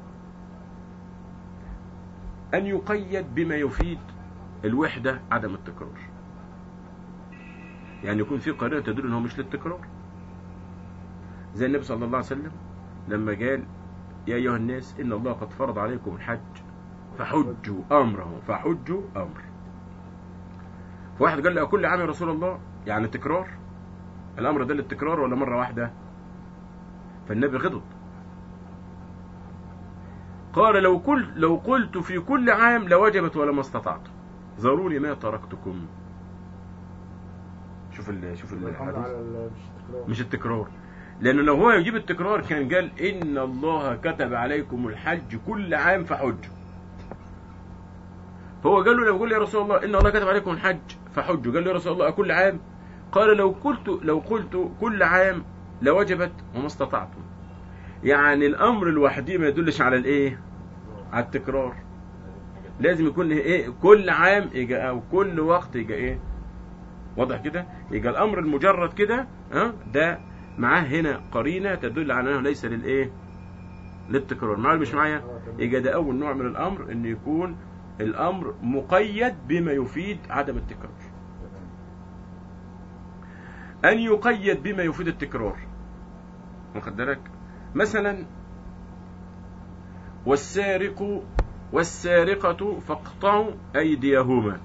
ان يقيد بما يفيد الوحده عدم التكرار يعني يكون في قرينه تدل ان هو مش للتكرار زي النبي صلى الله عليه وسلم لما قال يا ايها الناس ان الله قد فرض عليكم الحج فحجوا امره فحجوا امر فواحد قال له كل عام يا رسول الله يعني تكرار الامر ده للتكرار ولا مره واحده فالنبي غضب قال لو قلت لو قلت في كل عام لوجبت ولما استطعت ذروني ما تركتكم شوف ال شوف الحمد الحديث على ال- مش التكرار. مش التكرار لانه لو هو يجيب التكرار كان قال ان الله كتب عليكم الحج كل عام فحجوا فهو قال له لو قال يا رسول الله ان الله كتب عليكم الحج فحجوا قال له يا رسول الله كل عام قال لو قلت لو قلت كل عام لوجبت وما استطعتم يعني الامر لوحده ما يدلش على الايه على التكرار لازم يكون ايه كل عام يجي او كل وقت يجي ايه واضح كده يبقى الامر المجرد كده ها ده معاه هنا قرينه تدل على انه ليس للايه للتكرار معايا مش معايا آه، تمام. يبقى ده اول نوع من الامر ان يكون الامر مقيد بما يفيد عدم التكرار ان يقيد بما يفيد التكرار واخد بالك مثلا والسارق والسارقة فاقطعوا أيديهما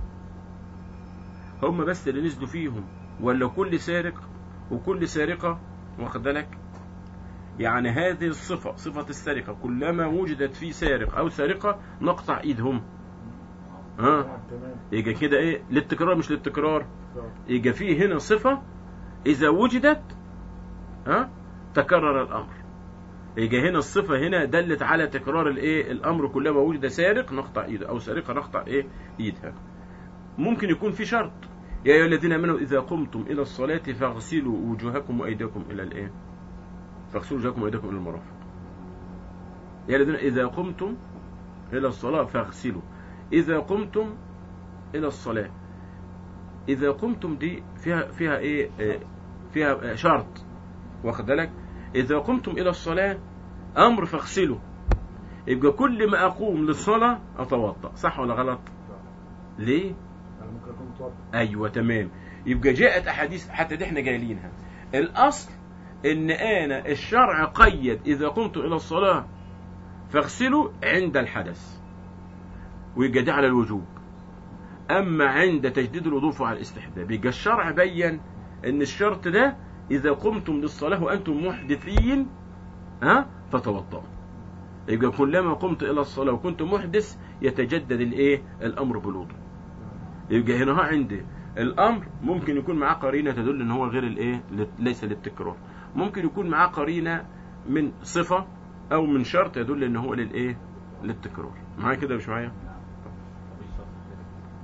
هم بس اللي نزلوا فيهم ولا كل سارق وكل سارقة واخد بالك يعني هذه الصفة صفة السرقة كلما وجدت في سارق أو سارقة نقطع إيدهم ها تمام يبقى كده إيه للتكرار مش للتكرار تمام يبقى فيه هنا صفة إذا وجدت ها تكرر الأمر يبقى هنا الصفة هنا دلت على تكرار الإيه الأمر كلما وجد سارق نقطع إيده أو سارقة نقطع إيه إيدها ممكن يكون في شرط يا أيها الذين آمنوا إذا قمتم إلى الصلاة فاغسلوا وجوهكم وأيديكم إلى الإيه فاغسلوا وجوهكم وأيديكم إلى المرافق يا الذين إذا قمتم إلى الصلاة فاغسلوا إذا قمتم إلى الصلاة إذا قمتم دي فيها فيها إيه آه، فيها آه، شرط واخد بالك إذا قمتم إلى الصلاة أمر فاغسلوا يبقى كل ما أقوم للصلاة أتوضأ صح ولا غلط ليه انا ممكن اكون متوضع ايوه تمام يبقى جاءت احاديث حتى دي احنا جايلينها الاصل ان انا الشرع قيد اذا قمت الى الصلاه فاغسلوا عند الحدث ويبقى ده على الوجوب اما عند تجديد الوضوء فعلى الاستحباب يبقى الشرع بين ان الشرط ده اذا قمتم للصلاه وانتم محدثين ها فتوضأوا يبقى كلما قمت الى الصلاه وكنت محدث يتجدد الايه الامر بالوضوء يبقى هنا ها عندي الامر ممكن يكون معاه قرينه تدل ان هو غير الايه ليس للتكرار ممكن يكون معاه قرينه من صفه او من شرط يدل ان هو للايه للتكرار معايا كده مش معايا طب الشرط كده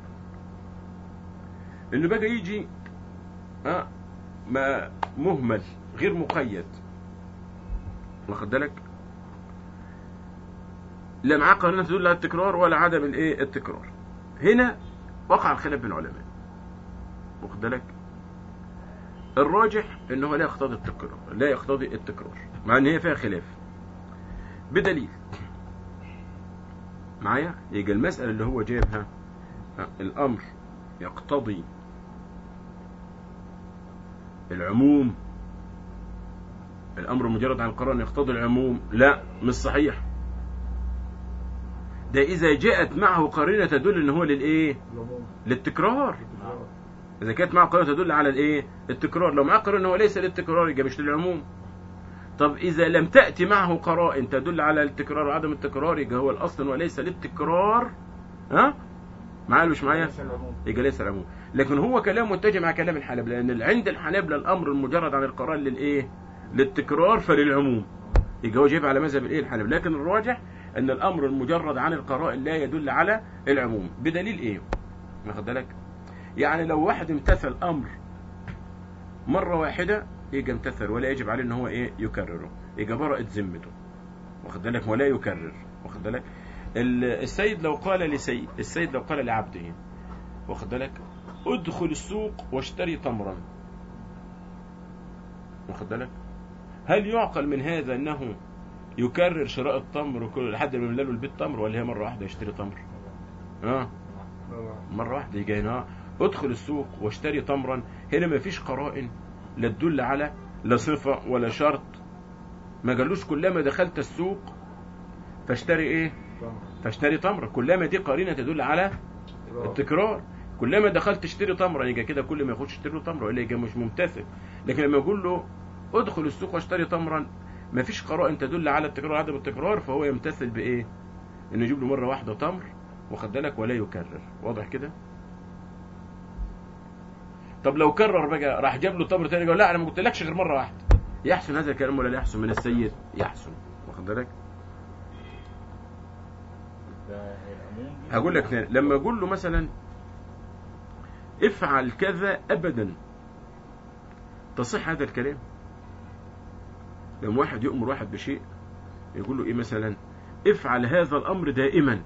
اللي بقى يجي ها ما مهمل غير مقيد واخد بالك لا معاه قرينه تدل على التكرار ولا عدم الايه التكرار هنا وقع الخلاف بين العلماء واخد بالك الراجح انه لا يقتضي التكرار لا يقتضي التكرار مع ان هي فيها خلاف بدليل معايا يبقى المسألة اللي هو جايبها ها، الأمر يقتضي العموم الأمر مجرد عن القرآن يقتضي العموم لا مش صحيح ده إذا جاءت معه قرينة تدل إن هو للإيه العموم للتكرار إذا كانت معه قرينة تدل على الإيه التكرار لو معه قرينة هو ليس للتكرار يبقى مش للعموم طب إذا لم تأتي معه قرائن تدل على التكرار وعدم التكرار يبقى هو الأصل وليس للتكرار ها معايا ولا مش معايا ليس العموم يبقى ليس العموم لكن هو كلام متجه مع كلام الحنابلة لأن عند الحنابلة الأمر المجرد عن القرار للإيه للتكرار فللعموم يبقى هو جايب على مذهب الإيه الحنابلة لكن الراجح أن الأمر المجرد عن القرائن لا يدل على العموم بدليل إيه واخد بالك يعني لو واحد امتثل أمر مرة واحدة يبقى امتثل ولا يجب عليه ان هو ايه يكرره يبقى برأت ذمته واخد بالك ولا يكرر واخد بالك ال- السيد لو قال لسيد السيد لو قال لعبده واخد بالك ادخل السوق واشتري تمرا واخد بالك هل يعقل من هذا انه يكرر شراء التمر كل لحد ما يملى له البيت تمر ولا هي مره واحده يشتري تمر اه مرة واحدة يجي هنا ادخل السوق واشتري تمرا هنا ما فيش قرائن لا تدل على لا صفة ولا شرط ما قالوش كلما دخلت السوق فاشتري ايه فاشتري تمرة كلما دي قرينة تدل على التكرار كلما دخلت تشتري تمرة يبقى كده كل ما يخش يشتري له تمرة ولا يبقى مش ممتثل لكن لما يقول له ادخل السوق واشتري تمرا ما فيش قرائن تدل على التكرار وعدم التكرار فهو يمتثل بايه انه يجيب له مرة واحدة تمر واخد بالك ولا يكرر واضح كده طب لو كرر بقى راح جاب له تمر تاني قال لا انا ما قلتلكش غير مره واحده يحسن هذا الكلام ولا لا يحسن من السيد يحسن واخد بالك ده العموم دي هقول لك تاني لما اقول له مثلا افعل كذا ابدا تصح هذا الكلام لما واحد يؤمر واحد بشيء يقول له ايه مثلا افعل هذا الامر دائما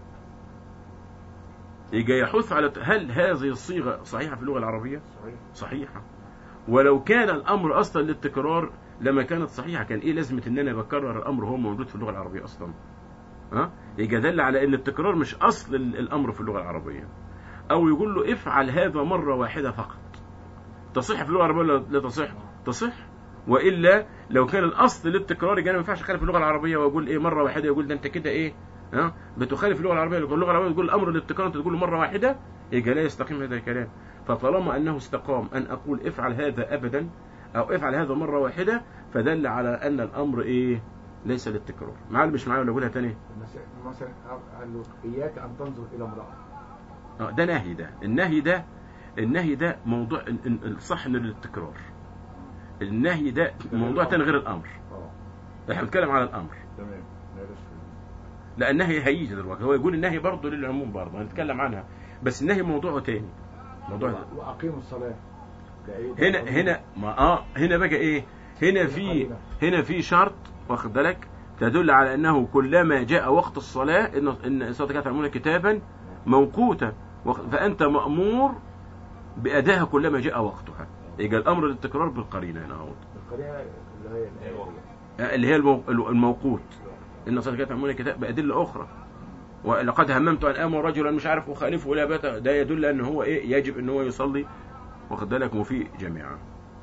يجي يحث على هل هذه الصيغه صحيحه في اللغه العربيه صحيح صحيحة ولو كان الأمر أصلا للتكرار لما كانت صحيحة كان إيه لازمة إن أنا بكرر الأمر هو موجود في اللغة العربية أصلا ها يبقى دل على إن التكرار مش أصل ال- الأمر في اللغة العربية أو يقول له افعل هذا مرة واحدة فقط تصح في اللغة العربية ولا لا تصح تصح وإلا لو كان الأصل للتكرار يبقى أنا ما ينفعش أخالف اللغة العربية وأقول إيه مرة واحدة يقول ده أنت كده إيه ها بتخالف اللغة العربية لو اللغة العربية تقول الأمر للتكرار أنت تقول له مرة واحدة يبقى لا يستقيم هذا الكلام فطالما أنه استقام أن أقول افعل هذا أبدا أو افعل هذا مرة واحدة فدل على ان الامر ايه ليس للتكرار معايا مش معايا ولا اقولها تاني مثلا مثلا قال له اياك ان تنظر الى امراه اه ده نهي ده النهي ده النهي ده موضوع ال- ال- الصح انه للتكرار النهي ده موضوع تاني غير الامر اه احنا بنتكلم على الامر تمام لا بس لا النهي هيجي دلوقتي هو يقول النهي برضه للعموم برضه هنتكلم عنها بس النهي موضوعه تاني موضوع واقيموا الصلاه ده ايه ده هنا قانون. هنا ما اه هنا بقى ايه هنا في هنا في شرط واخد بالك تدل على انه كلما جاء وقت الصلاه ان ان الصلاه كانت معموله كتابا موقوتا واخد- فانت مامور بادائها كلما جاء وقتها يبقى الامر للتكرار بالقرينه هنا اهو القرينه اللي هي الوقت. اللي هي المو- الموقوت ان الصلاه كانت معموله كتاب بادله اخرى ولقد هممت ان امر رجلا مش عارف اخالفه ولا بات ده يدل ان هو ايه يجب ان هو يصلي واخد بالك وفي جميعا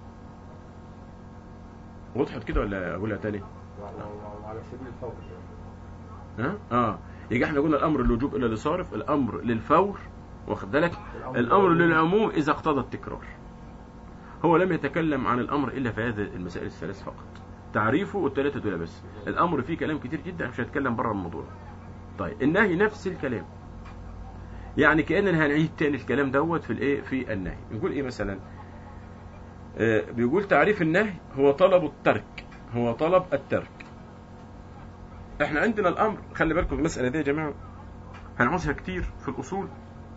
وضحت كده ولا اقولها تاني وعلى سبيل الفور ها اه يبقى احنا قلنا الامر الوجوب الا لصارف الامر للفور واخد بالك الامر للعموم اذا اقتضى التكرار هو لم يتكلم عن الامر الا في هذه المسائل الثلاث فقط تعريفه والثلاثه دول بس الامر فيه كلام كتير جدا مش هتكلم بره الموضوع طيب النهي نفس الكلام يعني كاننا هنعيد تاني الكلام دوت في الايه في النهي نقول ايه مثلا آه بيقول تعريف النهي هو طلب الترك هو طلب الترك احنا عندنا الامر خلي بالكم المساله دي يا جماعه هنعوزها كتير في الاصول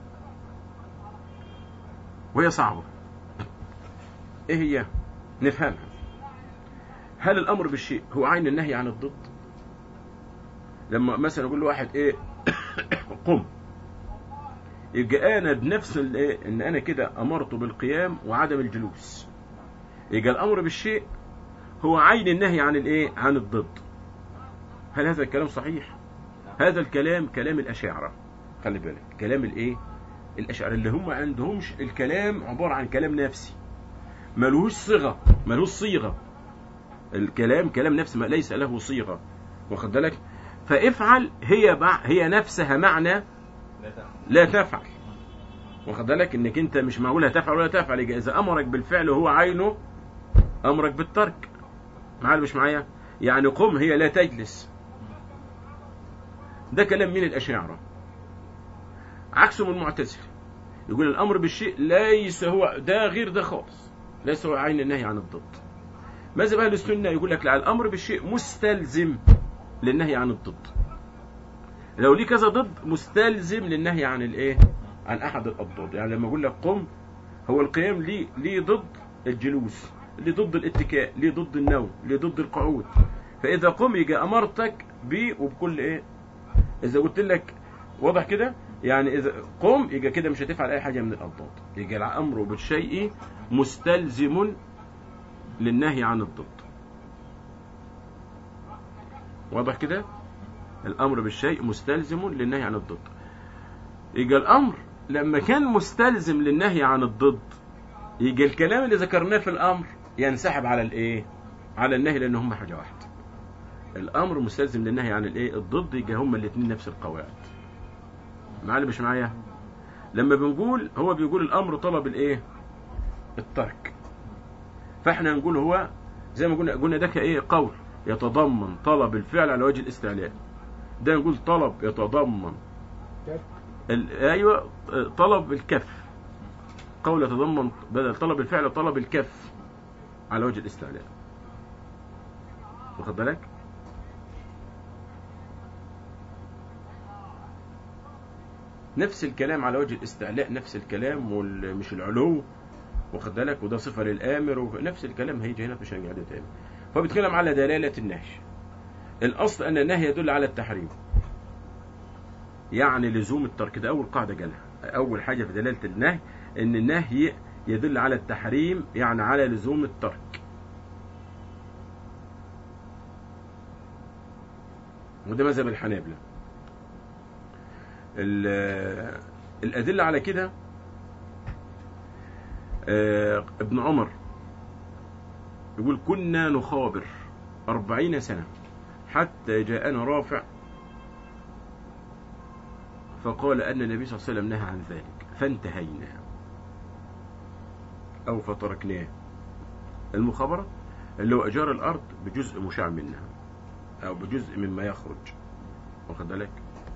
وهي صعبه ايه هي نفهمها هل الامر بالشيء هو عين النهي عن الضد لما مثلا اقول لواحد ايه قم يبقى انا بنفس الايه ان انا كده امرته بالقيام وعدم الجلوس يبقى الامر بالشيء هو عين النهي عن الايه عن الضد هل هذا الكلام صحيح هذا الكلام كلام الاشاعره خلي بالك كلام الايه الاشاعره اللي هم عندهمش الكلام عباره عن كلام نفسي ملوش صيغه ملوش صيغه الكلام كلام نفسي ما ليس له صيغه واخد بالك فافعل هي بع... هي نفسها معنى لا تفعل لا تفعل واخد بالك انك انت مش معقول هتفعل ولا تفعل يبقى اذا امرك بالفعل وهو عينه امرك بالترك معايا مش معايا يعني قم هي لا تجلس ده كلام من الاشاعره عكسهم المعتزله يقول الامر بالشيء ليس هو ده غير ده خالص ليس هو عين النهي عن الضد ماذا اهل السنه يقول لك لا الامر بالشيء مستلزم للنهي عن الضد لو ليه كذا ضد مستلزم للنهي عن الايه عن احد الاضداد يعني لما اقول لك قم هو القيام ليه ليه ضد الجلوس ليه ضد الاتكاء ليه ضد النوم ليه ضد القعود فاذا قم يجي امرتك بيه وبكل ايه اذا قلت لك واضح كده يعني اذا قم يجي كده مش هتفعل اي حاجه من الاضداد يجي الامر بالشيء مستلزم للنهي عن الضد واضح كده الامر بالشيء مستلزم للنهي عن الضد يجي الامر لما كان مستلزم للنهي عن الضد يجي الكلام اللي ذكرناه في الامر ينسحب على الايه على النهي لان هم حاجه واحده الامر مستلزم للنهي عن الايه الضد يجي هم الاثنين نفس القواعد معايا مش معايا لما بنقول هو بيقول الامر طلب الايه الترك فاحنا نقول هو زي ما قلنا قلنا ده كايه قول يتضمن طلب الفعل على وجه الاستعلاء ده نقول طلب يتضمن ترك. ال- ايوه طلب الكف قول يتضمن بدل طلب الفعل طلب الكف على وجه الاستعلاء واخد بالك نفس الكلام على وجه الاستعلاء نفس الكلام ومش العلو واخد بالك وده صفه للامر ونفس الكلام هيجي هنا مش هنقعد تاني فبيتكلم على دلاله النهي الاصل ان النهي يدل على التحريم يعني لزوم الترك ده اول قاعده جالها اول حاجه في دلاله النهي ان النهي يدل على التحريم يعني على لزوم الترك وده مذهب الحنابلة ال- الأدلة على كده آه، ابن عمر يقول كنا نخابر أربعين سنة حتى جاءنا رافع فقال أن النبي صلى الله عليه وسلم نهى عن ذلك فانتهينا أو فتركناه المخابرة اللي هو ايجار الارض بجزء مشاع منها او بجزء مما يخرج واخد بالك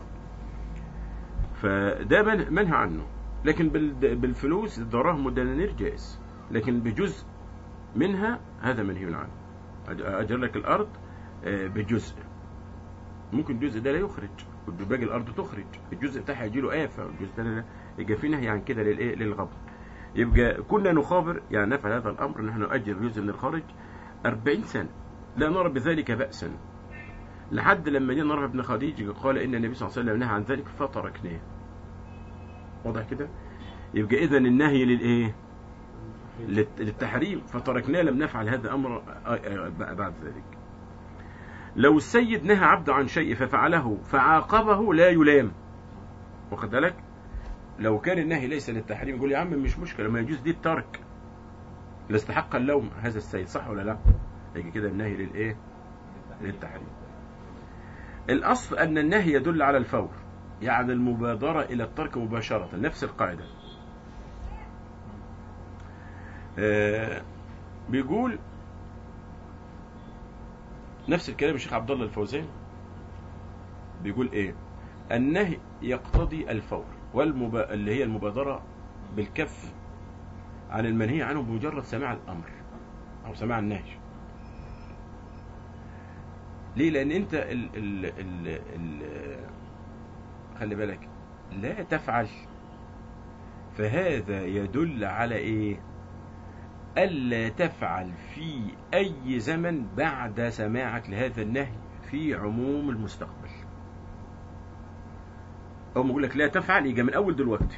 فده من- منهى عنه لكن بال- بالفلوس الدراهم والدنانير جائز لكن بجزء منها هذا منهي عنه أج- اجر لك الارض آه، بجزء ممكن الجزء ده لا يخرج باقي الارض تخرج الجزء بتاعها يجي له افه والجزء ده لا يبقى في نهي عن كده للايه للغبن يبقى كنا نخابر يعني نفعل هذا الامر نحن نؤجر جزء من الخارج 40 سنه لا نرى بذلك بأسا لحد لما جاء نرى ابن خديج قال ان النبي صلى الله عليه وسلم نهى عن ذلك فتركناه واضح كده يبقى اذا النهي للايه للت- للتحريم فتركناه لم نفعل هذا الامر آه، آه، بعد ذلك لو السيد نهى عبده عن شيء ففعله فعاقبه لا يلام واخد بالك لو كان النهي ليس للتحريم يقول يا عم مش مشكله ما يجوز دي الترك لاستحق اللوم هذا السيد صح ولا لا يجي كده النهي للايه للتحريم الاصل ان النهي يدل على الفور يعني المبادره الى الترك مباشره نفس القاعده آه بيقول نفس الكلام الشيخ عبد الله الفوزان بيقول ايه النهي يقتضي الفور والمبا... اللي هي المبادرة بالكف عن المنهي عنه بمجرد سماع الأمر أو سماع النهي ليه لأن أنت ال... ال... ال... ال... خلي بالك لا تفعل فهذا يدل على إيه ألا تفعل في أي زمن بعد سماعك لهذا النهي في عموم المستقبل أو ما يقول لك لا تفعل يجي من أول دلوقتي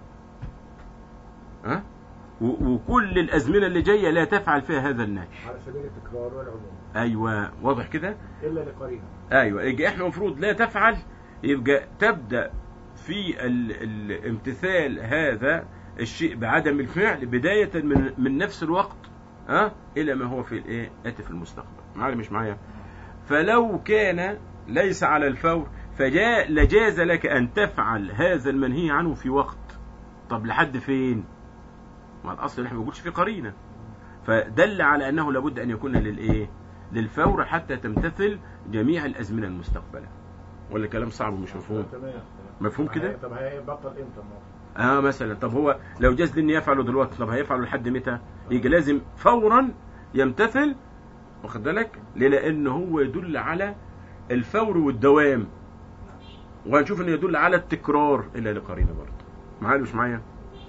ها و- وكل الأزمنة اللي جاية لا تفعل فيها هذا النهي على سبيل التكرار والعموم أيوة واضح كده الا لقرينه ايوه يبقى احنا المفروض لا تفعل يبقى تبدا في ال- الامتثال هذا الشيء بعدم الفعل بدايه من من نفس الوقت ها الى ما هو في الايه اتي في المستقبل معايا مش معايا فلو كان ليس على الفور فجاء لجاز لك ان تفعل هذا المنهي عنه في وقت طب لحد فين ما الاصل احنا ما بنقولش في قرينه فدل على انه لابد ان يكون للايه للفور حتى تمتثل جميع الازمنه المستقبله ولا كلام صعب ومش مفهوم تمام مفهوم كده هي- طب هيبطل امتى الموضوع؟ اه مثلا طب هو لو جاز لي اني يفعله دلوقتي طب هيفعله لحد متى يجي لازم فورا يمتثل واخد بالك ليه لان هو يدل على الفور والدوام وهنشوف انه يدل على التكرار الا لقرينه برضه معايا ولا مش معايا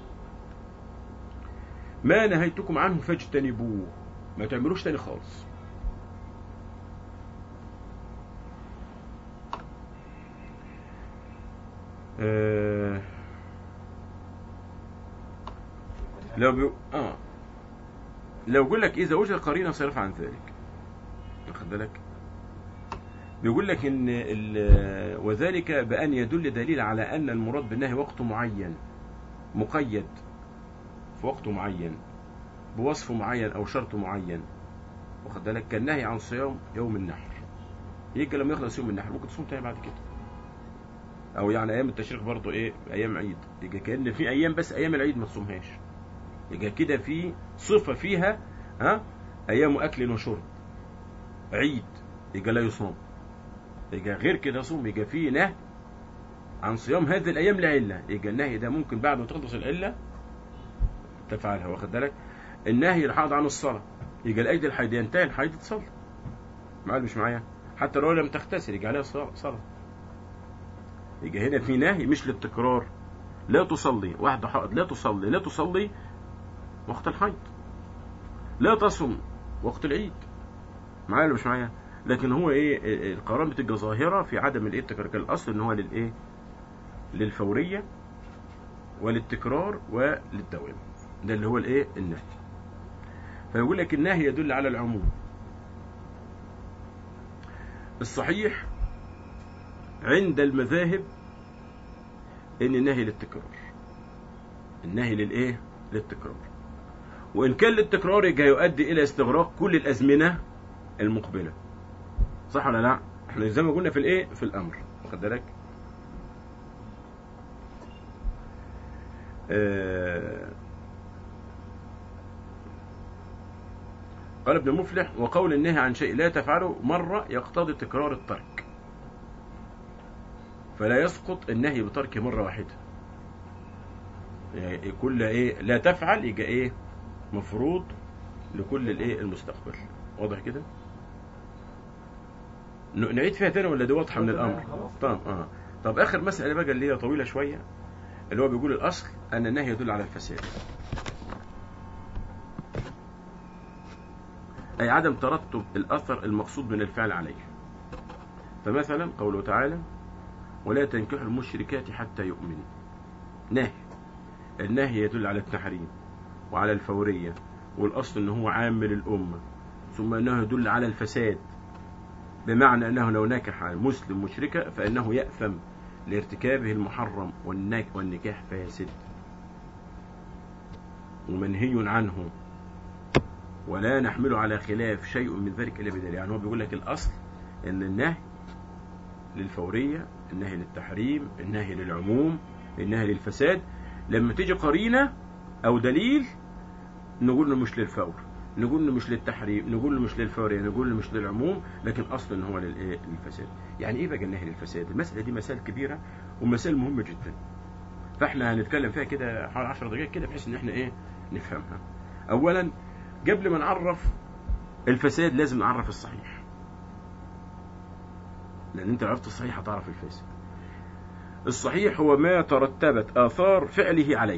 ما نهيتكم عنه فاجتنبوه ما تعملوش تاني خالص آه لو بي... اه لو يقول لك اذا وجد قرينه صرف عن ذلك واخد بالك بيقول لك ان ال... وذلك بان يدل دليل على ان المراد بالنهي وقت معين مقيد في وقت معين بوصف معين او شرط معين واخد بالك كالنهي عن صيام يوم النحر يجي لما يخلص يوم النحر ممكن تصوم تاني بعد كده او يعني ايام التشريق برضه ايه ايام عيد يبقى كان في ايام بس ايام العيد ما تصومهاش يبقى كده في صفه فيها ها ايام اكل وشرب عيد يبقى لا يصوم يبقى غير كده يصوم يبقى في نهي عن صيام هذه الايام لعله يبقى النهي ده ممكن بعد ما تخلص العله تفعلها واخد بالك النهي الحاض عن الصلاه يبقى الايدي الحيض ينتهي الحيض تصلي معايا مش معايا حتى لو لم تغتسل يبقى عليها صلاه صلاة. يبقى هنا في نهي مش للتكرار لا تصلي واحدة حائض لا تصلي لا تصلي وقت الحيض لا تصم وقت العيد معايا ولا مش معايا لكن هو ايه إيه، القرار بتبقى ظاهرة في عدم الايه التكرار كان الاصل ان هو للايه للفورية وللتكرار وللدوام ده اللي هو الايه النهي فيقول لك النهي يدل على العموم الصحيح عند المذاهب ان النهي للتكرار النهي للايه للتكرار وان كان للتكرار يبقى يؤدي الى استغراق كل الازمنه المقبله صح ولا لا احنا زي ما قلنا في الايه في الامر واخد بالك آه قال ابن مفلح وقول النهي عن شيء لا تفعله مرة يقتضي تكرار الترك فلا يسقط النهي بترك مرة واحدة يعني كل ايه لا تفعل يبقى ايه مفروض لكل الايه المستقبل واضح كده ن- نعيد فيها تاني ولا دي واضحه من الامر طب اه طب اخر مساله بقى اللي هي طويله شويه اللي هو بيقول الاصل ان النهي يدل على الفساد اي عدم ترتب الاثر المقصود من الفعل عليه فمثلا قوله تعالى ولا تنكحوا المشركات حتى يؤمنوا نهي النهي يدل على التحريم وعلى الفورية والأصل أنه هو عام للأمة ثم أنه يدل على الفساد بمعنى أنه لو نكح مسلم مشركة فإنه يأثم لارتكابه المحرم والنك والنكاح فاسد ومنهي عنه ولا نحمل على خلاف شيء من ذلك إلا بدليل يعني هو بيقول لك الأصل أن النهي للفورية النهي للتحريم النهي للعموم النهي للفساد لما تيجي قرينة أو دليل نقول له مش للفور نقول له مش للتحريم نقول له مش للفورية نقول له مش للعموم لكن أصلا إن هو للإيه للفساد يعني إيه بقى النهي للفساد المسألة دي مسائل كبيرة ومسائل مهمة جدا فإحنا هنتكلم فيها كده حوالي 10 دقائق كده بحيث إن إحنا إيه نفهمها أولا قبل ما نعرف الفساد لازم نعرف الصحيح لأن أنت عرفت الصحيح هتعرف الفاسد الصحيح هو ما ترتبت آثار فعله عليه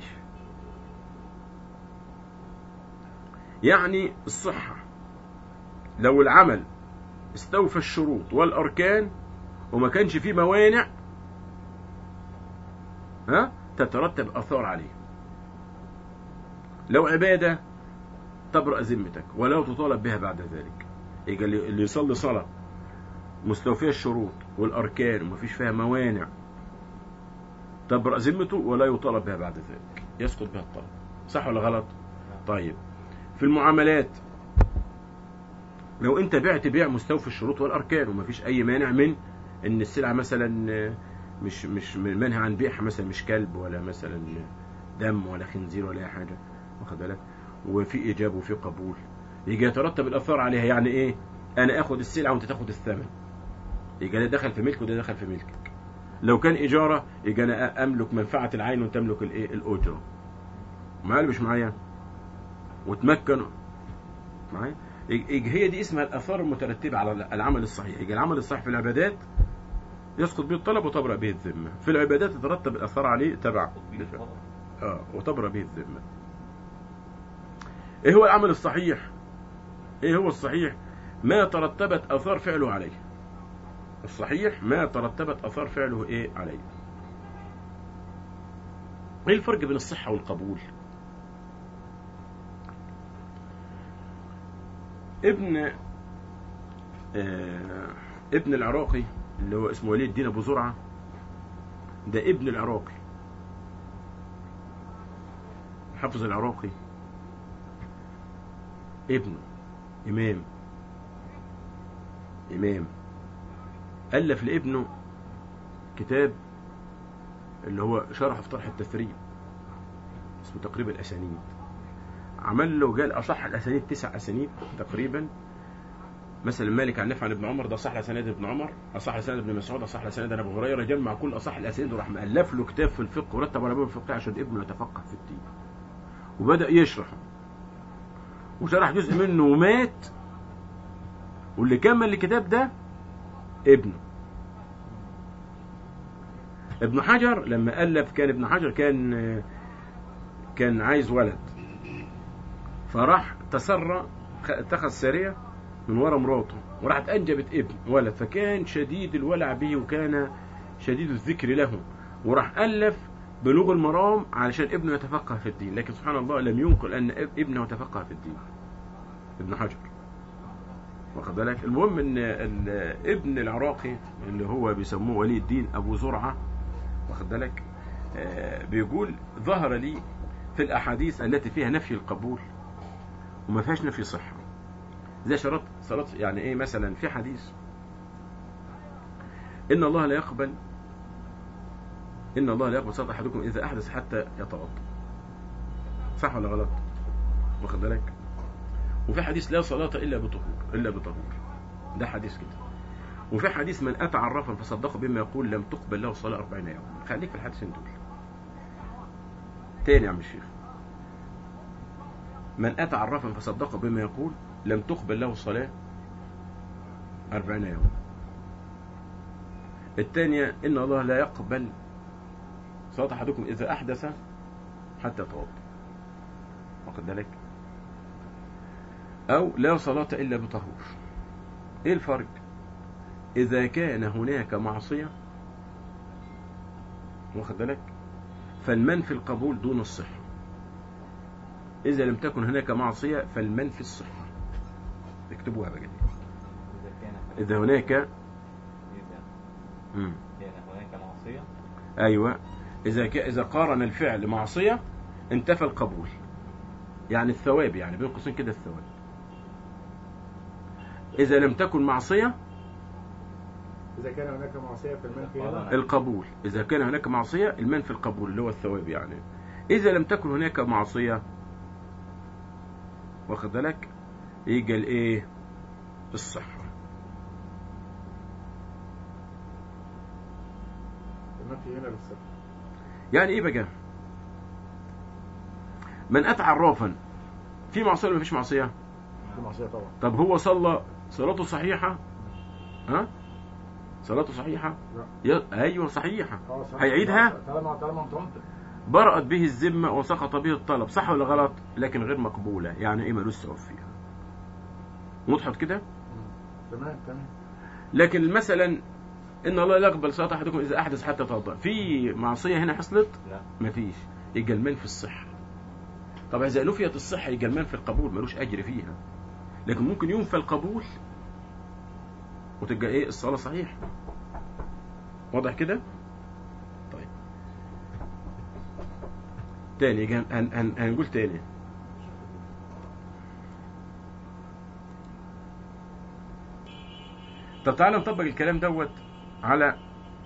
يعني الصحة لو العمل استوفى الشروط والأركان وما كانش فيه موانع ها تترتب آثار عليه لو عبادة تبرأ ذمتك ولا تطالب بها بعد ذلك يبقى اللي اللي يصلي صلاة مستوفية الشروط والأركان ومفيش فيها موانع تبرأ ذمته ولا يطالب بها بعد ذلك يسقط بها الطلب صح ولا غلط طيب في المعاملات لو انت بعت بيع مستوفي الشروط والاركان ومفيش اي مانع من ان السلعه مثلا مش مش منهى عن بيعها مثلا مش كلب ولا مثلا دم ولا خنزير ولا اي حاجه واخد بالك وفي ايجاب وفي قبول يجي يترتب الاثار عليها يعني ايه انا اخد السلعه وانت تاخد الثمن يجي ده دخل في ملك وده دخل في ملكك لو كان اجاره يجي انا املك منفعه العين وانت تملك الايه الاجره معايا ولا مش معايا وتمكن معايا يجي هي دي اسمها الاثار المترتبه على العمل الصحيح يجي العمل الصحيح في العبادات يسقط به الطلب وتبرأ به الذمه في العبادات تترتب الاثار عليه تبع اه وتبرأ به الذمه ايه هو العمل الصحيح ايه هو الصحيح ما ترتبت اثار فعله عليه الصحيح ما ترتبت اثار فعله ايه عليه ايه الفرق بين الصحه والقبول ابن آه ابن العراقي اللي هو اسمه ولي الدين ابو زرعه ده ابن العراقي حافظ العراقي ابنه امام امام الف لابنه كتاب اللي هو شرح في طرح التثريب اسمه تقريب الاسانيد عمل له قال اصح الاسانيد تسع اسانيد تقريبا مثلا مالك عن نافع عن ابن عمر ده صح الاسانيد ابن عمر اصح الاسانيد ابن مسعود اصح الاسانيد ابو هريره جمع كل اصح الاسانيد وراح مؤلف له كتاب في الفقه ورتب على باب الفقه عشان ابنه يتفقه في الدين وبدا يشرحه وشرح جزء منه ومات واللي كمل الكتاب ده ابنه ابن حجر لما ألف كان ابن حجر كان كان عايز ولد فراح تسرى اتخذ سارية من ورا مراته وراحت أنجبت ابن ولد فكان شديد الولع به وكان شديد الذكر له وراح ألف بلوغ المرام علشان ابنه يتفقه في الدين لكن سبحان الله لم ينقل أن ابنه تفقه في الدين ابن حجر واخد بالك المهم ان ابن العراقي اللي هو بيسموه ولي الدين ابو زرعه واخد بالك آه بيقول ظهر لي في الاحاديث التي فيها نفي القبول وما فيهاش نفي صحه زي شرط صلاه يعني ايه مثلا في حديث ان الله لا يقبل ان الله لا يقبل صلاه احدكم اذا احدث حتى يتوضا صح ولا غلط واخد بالك وفي حديث لا صلاة إلا بطهور إلا بطهور ده حديث كده وفي حديث من أتى عرافا فصدقه بما يقول لم تقبل له صلاة 40 يوم خليك في الحديثين دول تاني يا عم الشيخ من أتى عرافا فصدقه بما يقول لم تقبل له صلاة 40 يوم الثانية إن الله لا يقبل صلاة أحدكم إذا أحدث حتى يتوضأ واخد بالك أو لا صلاة إلا بطهور إيه الفرق إذا كان هناك معصية واخد بالك فالمنفي القبول دون الصحة إذا لم تكن هناك معصية فالمنفي الصحة اكتبوها بقى دي. إذا كان إذا هناك إذا مم. كان هناك معصية أيوة إذا ك... إذا قارن الفعل معصية انتفى القبول يعني الثواب يعني بين قوسين كده الثواب إذا لم تكن معصية إذا كان هناك معصية في المنفي قال هنا القبول إذا كان هناك معصية المنفي القبول اللي هو الثواب يعني إذا لم تكن هناك معصية واخد بالك يجي الإيه الصحة المنفي هنا للصفر يعني إيه بقى من أتى عرافا في معصية ولا مفيش معصية دي معصية طبعا طب هو صلى صلاته صحيحة ها صلاته صحيحة لا ي... أيوة صحيحة اه صح. هيعيدها؟ طالما طالما متوضئ برأت به الذمة وسقط به الطلب صح ولا غلط لكن غير مقبولة يعني إيه ملوش ثواب فيها وضحت كده تمام تمام لكن مثلا إن الله لا يقبل صلاة أحدكم إذا أحدث حتى يتوضأ في معصية هنا حصلت لا مفيش يبقى المنفي في الصحة طب إذا نفيت الصحة يبقى المنفي في القبول ملوش أجر فيها لكن ممكن ينفى القبول وتبقى إيه الصلاة صحيح واضح كده طيب تاني جان- هن هن هنقول تاني طب تعالى نطبق الكلام دوت على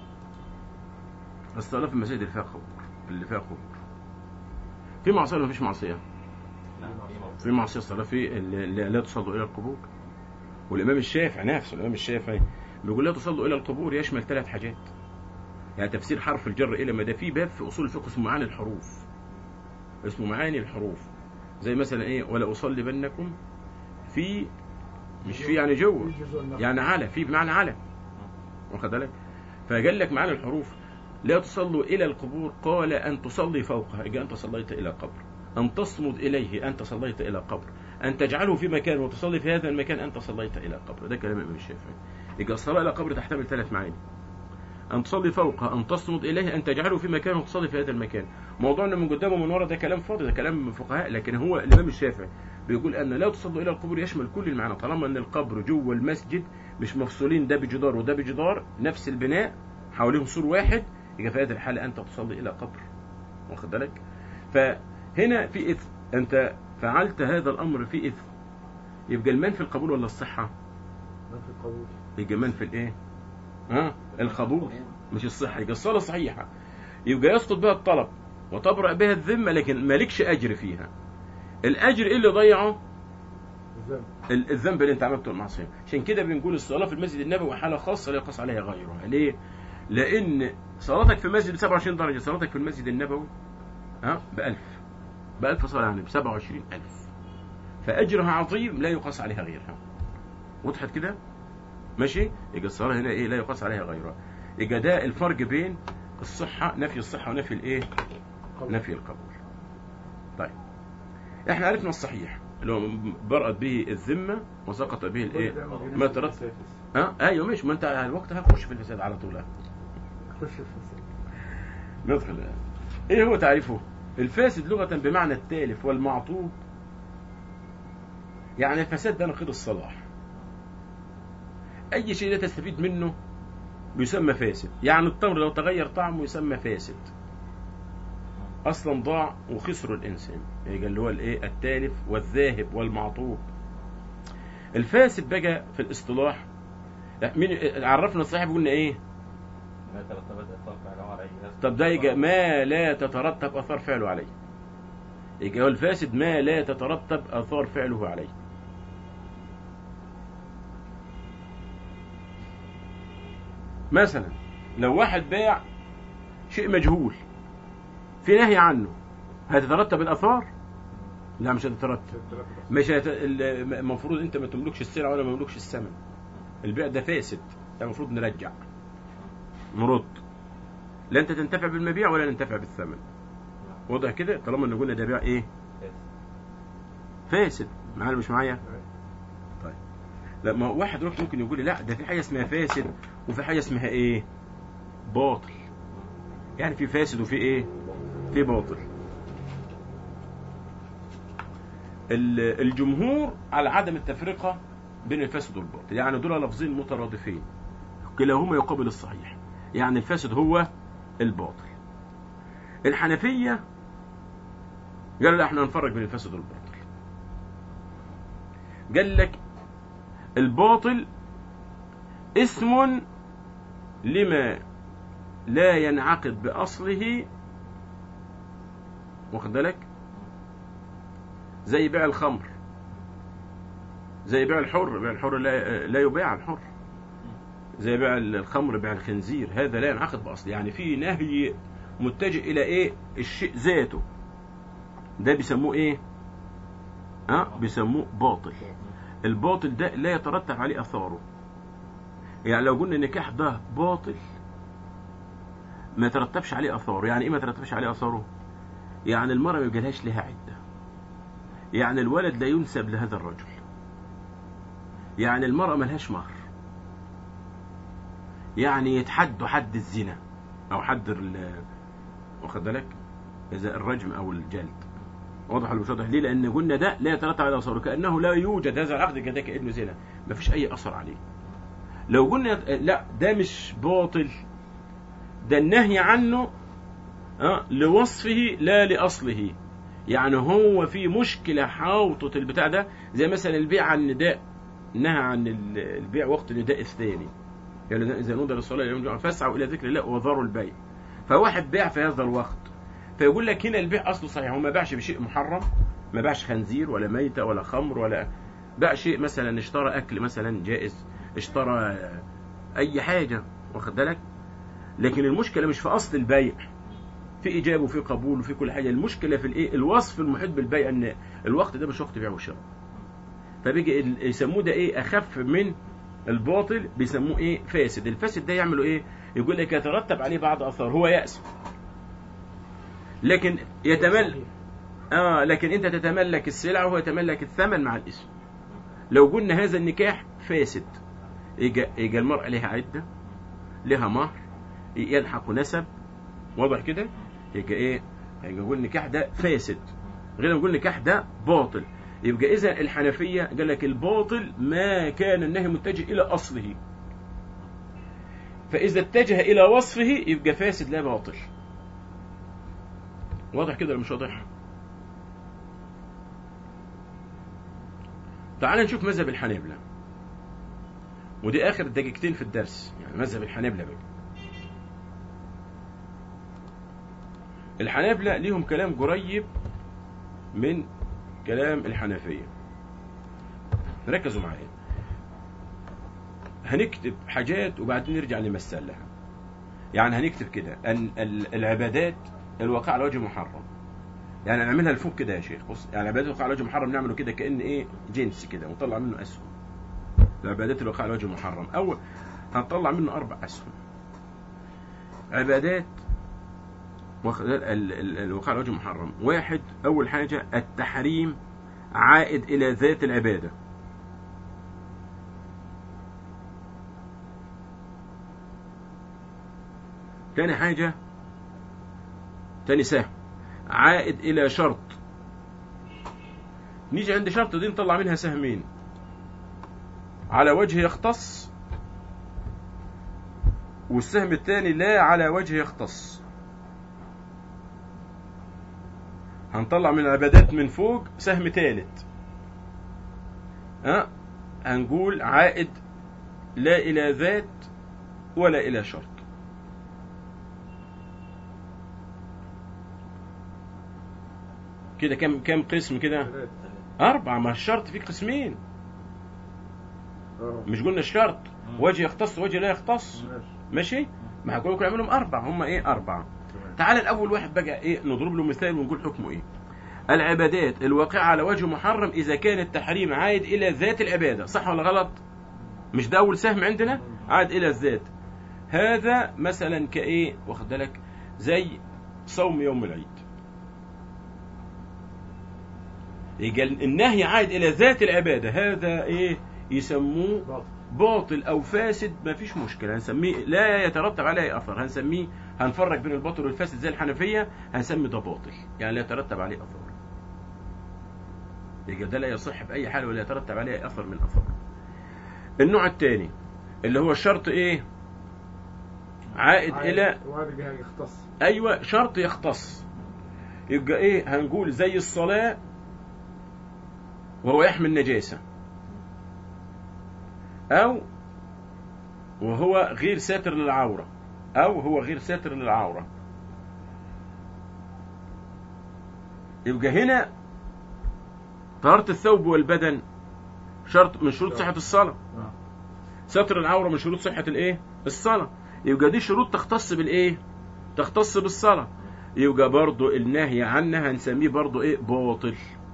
الصلاة في المساجد اللي فيها قبور اللي فيها قبور في معصية ولا مفيش معصية؟ لا في معصية. في معصية الصلاة في اللي اللي لا تصلوا إلى القبور والإمام الشافعي نفسه الإمام الشافعي بيقول لا تصلوا إلى القبور يشمل ثلاث حاجات يعني تفسير حرف الجر إلى ما ده في باب في أصول الفقه اسمه معاني الحروف اسمه معاني الحروف زي مثلا إيه ولا أصلي بينكم في مش في يعني جوه في جزء النفس. يعني على في بمعنى على واخد بالك فقال لك معاني الحروف لا تصلوا إلى القبور قال أن تصلي فوقها إذا أنت صليت إلى قبر أن تصمد إليه أنت صليت إلى قبر أن تجعله في مكان وتصلي في هذا المكان أنت صليت إلى قبر ده كلام الإمام الشافعي إذا الصلاة إلى قبر تحتمل ثلاث معاني أن تصلي فوقها أن تصمد إليه أن تجعله في مكان وتصلي في هذا المكان موضوعنا من قدام ومن ورا ده كلام فاضي ده كلام من فقهاء لكن هو الإمام الشافعي بيقول أن لا تصلوا إلى القبور يشمل كل المعنى طالما أن القبر جوه المسجد مش مفصولين ده بجدار وده بجدار نفس البناء حواليهم سور واحد يبقى في هذه الحالة أنت تصلي إلى قبر واخد بالك فهنا في إثم أنت فعلت هذا الأمر في إثم يبقى المن في القبول ولا الصحة منفي القبول يبقى من في الإيه ها القبول مش الصحة يبقى الصلاة صحيحة يبقى يسقط بها الطلب وتبرأ بها الذمة لكن مالكش أجر فيها الأجر إيه اللي ضيعه الذنب ال- الذنب اللي انت عملته المعصيه عشان كده بنقول الصلاه في المسجد النبوي حاله خاصه لا يقاس عليها غيرها ليه لان صلاتك في المسجد ب 27 درجه صلاتك في المسجد النبوي ها ب 1000 ب 1000 صلاه يعني ب 27000 فاجرها عظيم لا يقاس عليها غيرها وضحت كده ماشي يبقى الصلاه هنا ايه لا يقاس عليها غيرها يبقى ده الفرق بين الصحه نفي الصحه ونفي الايه قبول. نفي القبول طيب احنا عرفنا الصحيح اللي هو برأت به الذمة وسقط به الايه كل ده ما ما جيناش ترتب في الفساد. اه ايوه ماشي ما انت الوقت هتخش في الفساد على طول خش في الفساد ندخل الآن. ايه هو تعريفه الفاسد لغة بمعنى التالف والمعطوب يعني الفساد ده نقيض الصلاح اي شيء لا تستفيد منه بيسمى فاسد يعني التمر لو تغير طعمه يسمى فاسد اصلا ضاع وخسر الانسان يبقى اللي هو الايه التالف والذاهب والمعطوب الفاسد بقى في الاصطلاح لا، مين عرفنا الصحيح قلنا ايه ما ترتبت اثار فعله عليه طب ده يبقى ما لا تترتب اثار فعله عليه يبقى هو الفاسد ما لا تترتب اثار فعله عليه مثلا لو واحد باع شيء مجهول في نهي عنه هتترتب الاثار لا مش هتترتب مش هت... ال- المفروض انت ما تملكش السلعه ولا ما تملكش الثمن البيع ده فاسد ده المفروض نرجع نرد لا انت تنتفع بالمبيع ولا ننتفع بالثمن واضح كده طالما ان قلنا ده بيع ايه فاسد معايا ولا مش معايا طيب لما واحد يروح ممكن يقول لي لا ده في حاجه اسمها فاسد وفي حاجه اسمها ايه باطل يعني في فاسد وفي ايه في باطل ال- الجمهور على عدم التفرقه بين الفاسد والباطل يعني دول لفظين مترادفين كلاهما يقابل الصحيح يعني الفاسد هو الباطل الحنفيه قالوا لا احنا نفرق بين الفاسد والباطل قال لك الباطل اسم لما لا ينعقد بأصله واخد بالك زي بيع الخمر زي بيع الحر بيع الحر لا, لا يباع الحر زي بيع الخمر بيع الخنزير هذا لا ينعقد بأصله يعني في نهي متجه إلى إيه الشيء ذاته ده بيسموه إيه ها بيسموه باطل الباطل ده لا يترتب عليه اثاره يعني لو قلنا النكاح ده باطل ما يترتبش عليه اثاره يعني ايه ما يترتبش عليه اثاره يعني المرأة ما يجيلهاش لها عدة يعني الولد لا ينسب لهذا الرجل يعني المرأة ملهاش مهر يعني يتحدوا حد الزنا او حد ال- واخد بالك اذا الرجم او الجلد واضح ولا مش واضح ليه لان قلنا ده لا يترتب على اثاره كانه لا يوجد هذا العقد كده كانه زنا ما فيش اي اثر عليه لو قلنا لا ده مش باطل ده النهي عنه أه لوصفه لا لاصله يعني هو في مشكله حاوطه البتاع ده زي مثلا البيع عن النداء نهى عن ال- البيع وقت النداء الثاني يعني اذا نودى للصلاه يوم الجمعه فاسعوا الى ذكر الله وذروا البيع فواحد باع في هذا الوقت فيقول لك هنا البيع اصله صحيح هو ما باعش بشيء محرم ما باعش خنزير ولا ميتة ولا خمر ولا باع شيء مثلا اشترى اكل مثلا جائز اشترى اي حاجة واخد بالك لكن المشكلة مش في اصل البيع في ايجاب وفي قبول وفي كل حاجة المشكلة في الايه الوصف المحيط بالبيع ان الوقت ده مش وقت بيع وشراء فبيجي ال- يسموه ده ايه اخف من الباطل بيسموه ايه فاسد الفاسد ده يعملوا ايه يقول لك يترتب عليه بعض اثار هو يأسف لكن يتمل اه لكن انت تتملك السلعه وهو يتملك الثمن مع الاسم لو قلنا هذا النكاح فاسد يجي, يجي المرأة لها عدة لها مهر يلحق نسب واضح كده يبقى ايه يبقى نقول النكاح ده فاسد غير نقول النكاح ده باطل يبقى اذا الحنفية قال لك الباطل ما كان النهي متجه الى اصله فاذا اتجه الى وصفه يبقى فاسد لا باطل واضح كده ولا مش واضح تعال نشوف مذهب الحنابلة ودي اخر دقيقتين في الدرس يعني مذهب الحنابلة بقى الحنابلة ليهم كلام قريب من كلام الحنفية ركزوا معايا هنكتب حاجات وبعدين نرجع نمثل لها يعني هنكتب كده أن ال- العبادات الواقع على وجه محرم يعني نعملها لفوق كده يا شيخ بص يعني العبادات الواقع على وجه محرم نعمله كده كأن ايه جنس كده ونطلع منه اسهم العبادات الواقع على وجه محرم اول هنطلع منه اربع اسهم عبادات واخد- ال- ال- الواقع على وجه محرم واحد اول حاجة التحريم عائد الى ذات العبادة تاني حاجة تاني سهم عائد إلى شرط نيجي عند شرط دي نطلع منها سهمين على وجه يختص والسهم الثاني لا على وجه يختص هنطلع من العبادات من فوق سهم ثالث أه؟ هنقول عائد لا إلى ذات ولا إلى شرط كده كم كم قسم كده أربعة ما الشرط فيه قسمين اه مش قلنا الشرط وجه يختص وجه لا يختص ماشي ماشي ما هقول لكم اعملهم اربع هم ايه اربعه تعال الاول واحد بقى ايه نضرب له مثال ونقول حكمه ايه العبادات الواقعة على وجه محرم إذا كان التحريم عائد إلى ذات العبادة صح ولا غلط مش ده أول سهم عندنا عائد إلى الذات هذا مثلا كإيه واخد بالك زي صوم يوم العيد يجي النهي عائد إلى ذات العبادة هذا إيه يسموه باطل باطل او فاسد ما فيش مشكله هنسميه لا يترتب عليه اثر هنسميه هنفرق بين الباطل والفاسد زي الحنفيه هنسمي ده باطل يعني لا يترتب عليه اثر يبقى ده لا يصح باي حال ولا يترتب عليه اثر من اثار النوع الثاني اللي هو الشرط ايه عائد الى وارجع يختص ايوه شرط يختص يبقى ايه هنقول زي الصلاه وهو يحمل نجاسه او وهو غير ساتر للعوره او هو غير ساتر للعوره يبقى هنا طهارة الثوب والبدن شرط من شروط صحة الصلاة آه. ستر العورة من شروط صحة الايه الصلاة يبقى دي شروط تختص بالايه تختص بالصلاة يبقى برضو النهي عنها هنسميه برضو ايه باطل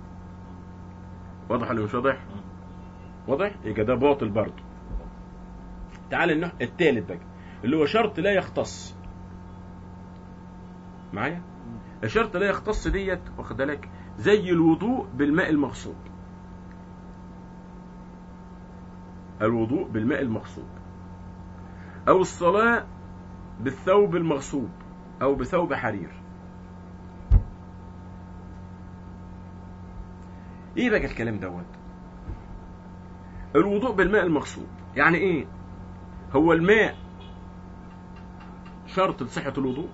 واضح ولا مش واضح واضح يبقى ده باطل برضو تعال النوع الثالث بقى اللي هو شرط لا يختص معايا الشرط لا يختص ديت واخد بالك زي الوضوء بالماء المغصوب الوضوء بالماء المغصوب او الصلاة بالثوب المغصوب او بثوب حرير ايه بقى الكلام دوت الوضوء بالماء المغصوب يعني ايه هو الماء شرط لصحة الوضوء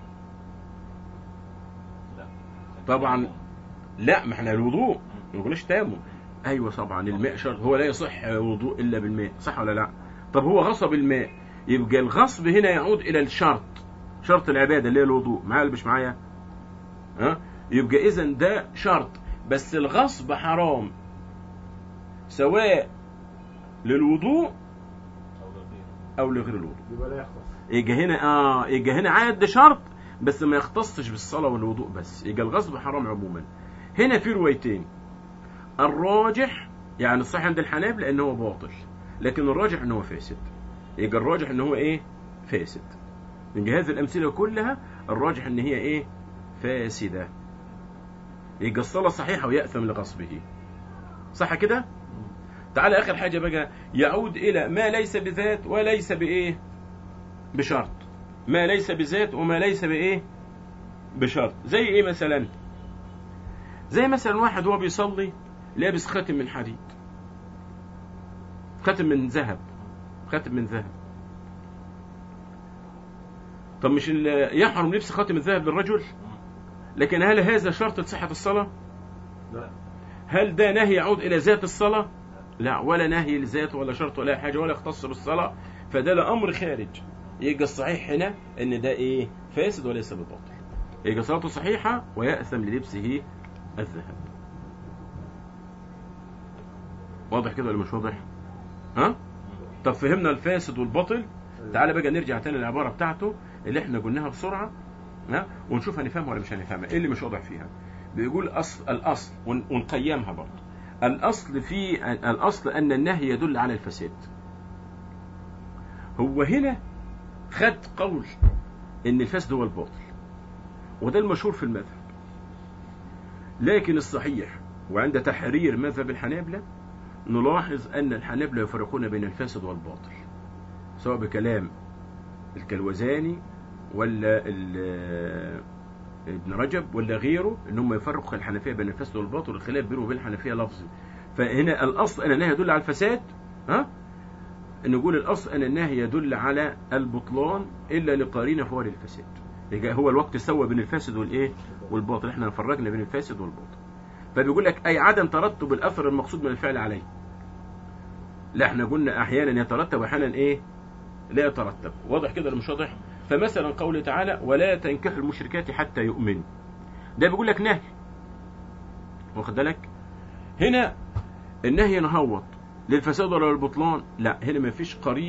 لا طبعا لا ما احنا الوضوء ما نقولش تيمم ايوه طبعا الماء شرط هو لا يصح وضوء الا بالماء صح ولا لا طب هو غصب الماء يبقى الغصب هنا يعود الى الشرط شرط العباده اللي هي الوضوء معايا ولا مش معايا ها يبقى اذا ده شرط بس الغصب حرام سواء للوضوء او غير او لغير الوضوء يبقى لا يختص يجي هنا اه يجي هنا عاد ده شرط بس ما يختصش بالصلاه والوضوء بس يجي الغصب حرام عموما هنا في روايتين الراجح يعني الصحيح عند الحنابلة لان هو باطل لكن الراجح ان هو فاسد يجي الراجح ان هو ايه فاسد من هذه الامثله كلها الراجح ان هي ايه فاسده يجي الصلاه صحيحه ويأثم لغصبه صح كده تعال اخر حاجه بقى يعود الى ما ليس بذات وليس بايه بشرط ما ليس بذات وما ليس بايه بشرط زي ايه مثلا زي مثلا واحد وهو بيصلي لابس خاتم من حديد خاتم من ذهب خاتم من ذهب طب مش ال- يحرم لبس خاتم الذهب للرجل لكن هل هذا شرط لصحة الصلاة لا هل ده نهي يعود إلى ذات الصلاة لا ولا نهي لذات ولا شرط ولا حاجة ولا يختص بالصلاة فده لأمر خارج يبقى الصحيح هنا ان ده ايه فاسد وليس بباطل يبقى صلاته صحيحة ويأثم للبسه الذهب واضح كده ولا مش واضح ها طب فهمنا الفاسد والباطل تعالى بقى نرجع تاني للعبارة بتاعته اللي احنا قلناها بسرعة ها ونشوف هنفهمها ولا مش هنفهمها ايه اللي مش واضح فيها بيقول أصل الأصل ون- ونقيمها برضه الأصل في الأصل أن النهي يدل على الفساد هو هنا خد قول ان الفسد هو الباطل وده المشهور في المذهب لكن الصحيح وعند تحرير مذهب الحنابلة نلاحظ أن الحنابلة يفرقون بين الفاسد والباطل سواء بكلام الكلوزاني ولا ال- ابن رجب ولا غيره ان هم يفرقوا الحنفيه بين الفاسد والباطل الخلاف بينهم وبين الحنفيه لفظي فهنا الاصل ان النهي يدل على الفساد ها نقول الاصل ان النهي يدل على البطلان الا لقرينه فهو للفساد يبقى هو الوقت سوى بين الفاسد والايه والباطل احنا فرقنا بين الفاسد والباطل فبيقول لك اي عدم ترتب الاثر المقصود من الفعل عليه لا احنا قلنا احيانا يترتب واحيانا ايه لا يترتب واضح كده ولا مش واضح فمثلا قوله تعالى ولا تنكحوا المشركات حتى يؤمنوا ده بيقول لك نهي واخد بالك هنا النهي نهوط للفساد ولا للبطلان لا هنا ما فيش قرينه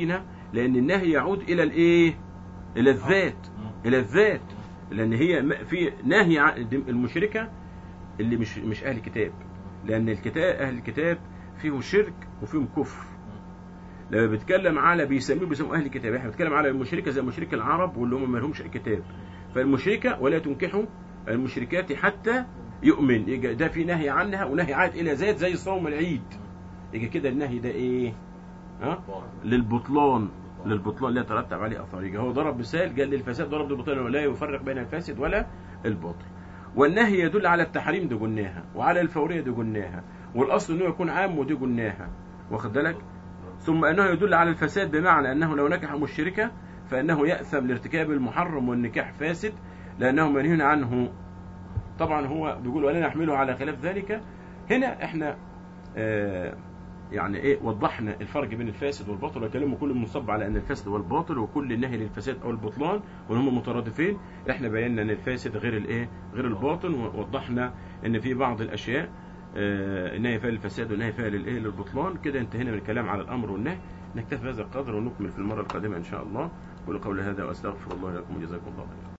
لان النهي يعود الى الايه الى الذات الى الذات لان هي م- في نهي عن دي المشركه اللي مش مش اهل كتاب لان الكتاب اهل الكتاب فيهم شرك وفيهم كفر لما بيتكلم على بيسميه بيسموا اهل الكتاب احنا بنتكلم على المشركه زي مشرك العرب واللي هم ما لهمش كتاب فالمشركه ولا تنكحوا المشركات حتى يؤمن يجي ده في نهي عنها ونهي عاد الى ذات زي صوم العيد يجي كده النهي ده ايه ها للبطلان للبطلان لا يترتب عليه اثار يجي هو ضرب مثال قال للفساد ضرب للبطلان ولا يفرق بين الفاسد ولا الباطل والنهي يدل على التحريم دي قلناها وعلى الفوريه دي قلناها والاصل انه يكون عام ودي قلناها واخد بالك ثم انه يدل على الفساد بمعنى انه لو نكح مشركه فانه ياثم لارتكاب المحرم والنكاح فاسد لانه منهي عنه طبعا هو بيقول ولا نحمله على خلاف ذلك هنا احنا آه يعني ايه وضحنا الفرق بين الفاسد والباطل وكلامه كله منصب على ان الفاسد هو الباطل وكل النهي للفساد او البطلان وان هم مترادفين احنا بينا ان الفاسد غير الايه غير الباطل ووضحنا ان في بعض الاشياء آه النهي فيها للفساد والنهي فيها للايه للبطلان كده انتهينا من الكلام على الامر والنهي نكتفي بهذا القدر ونكمل في المره القادمه ان شاء الله قولوا قولي هذا واستغفر الله لكم وجزاكم الله خيرا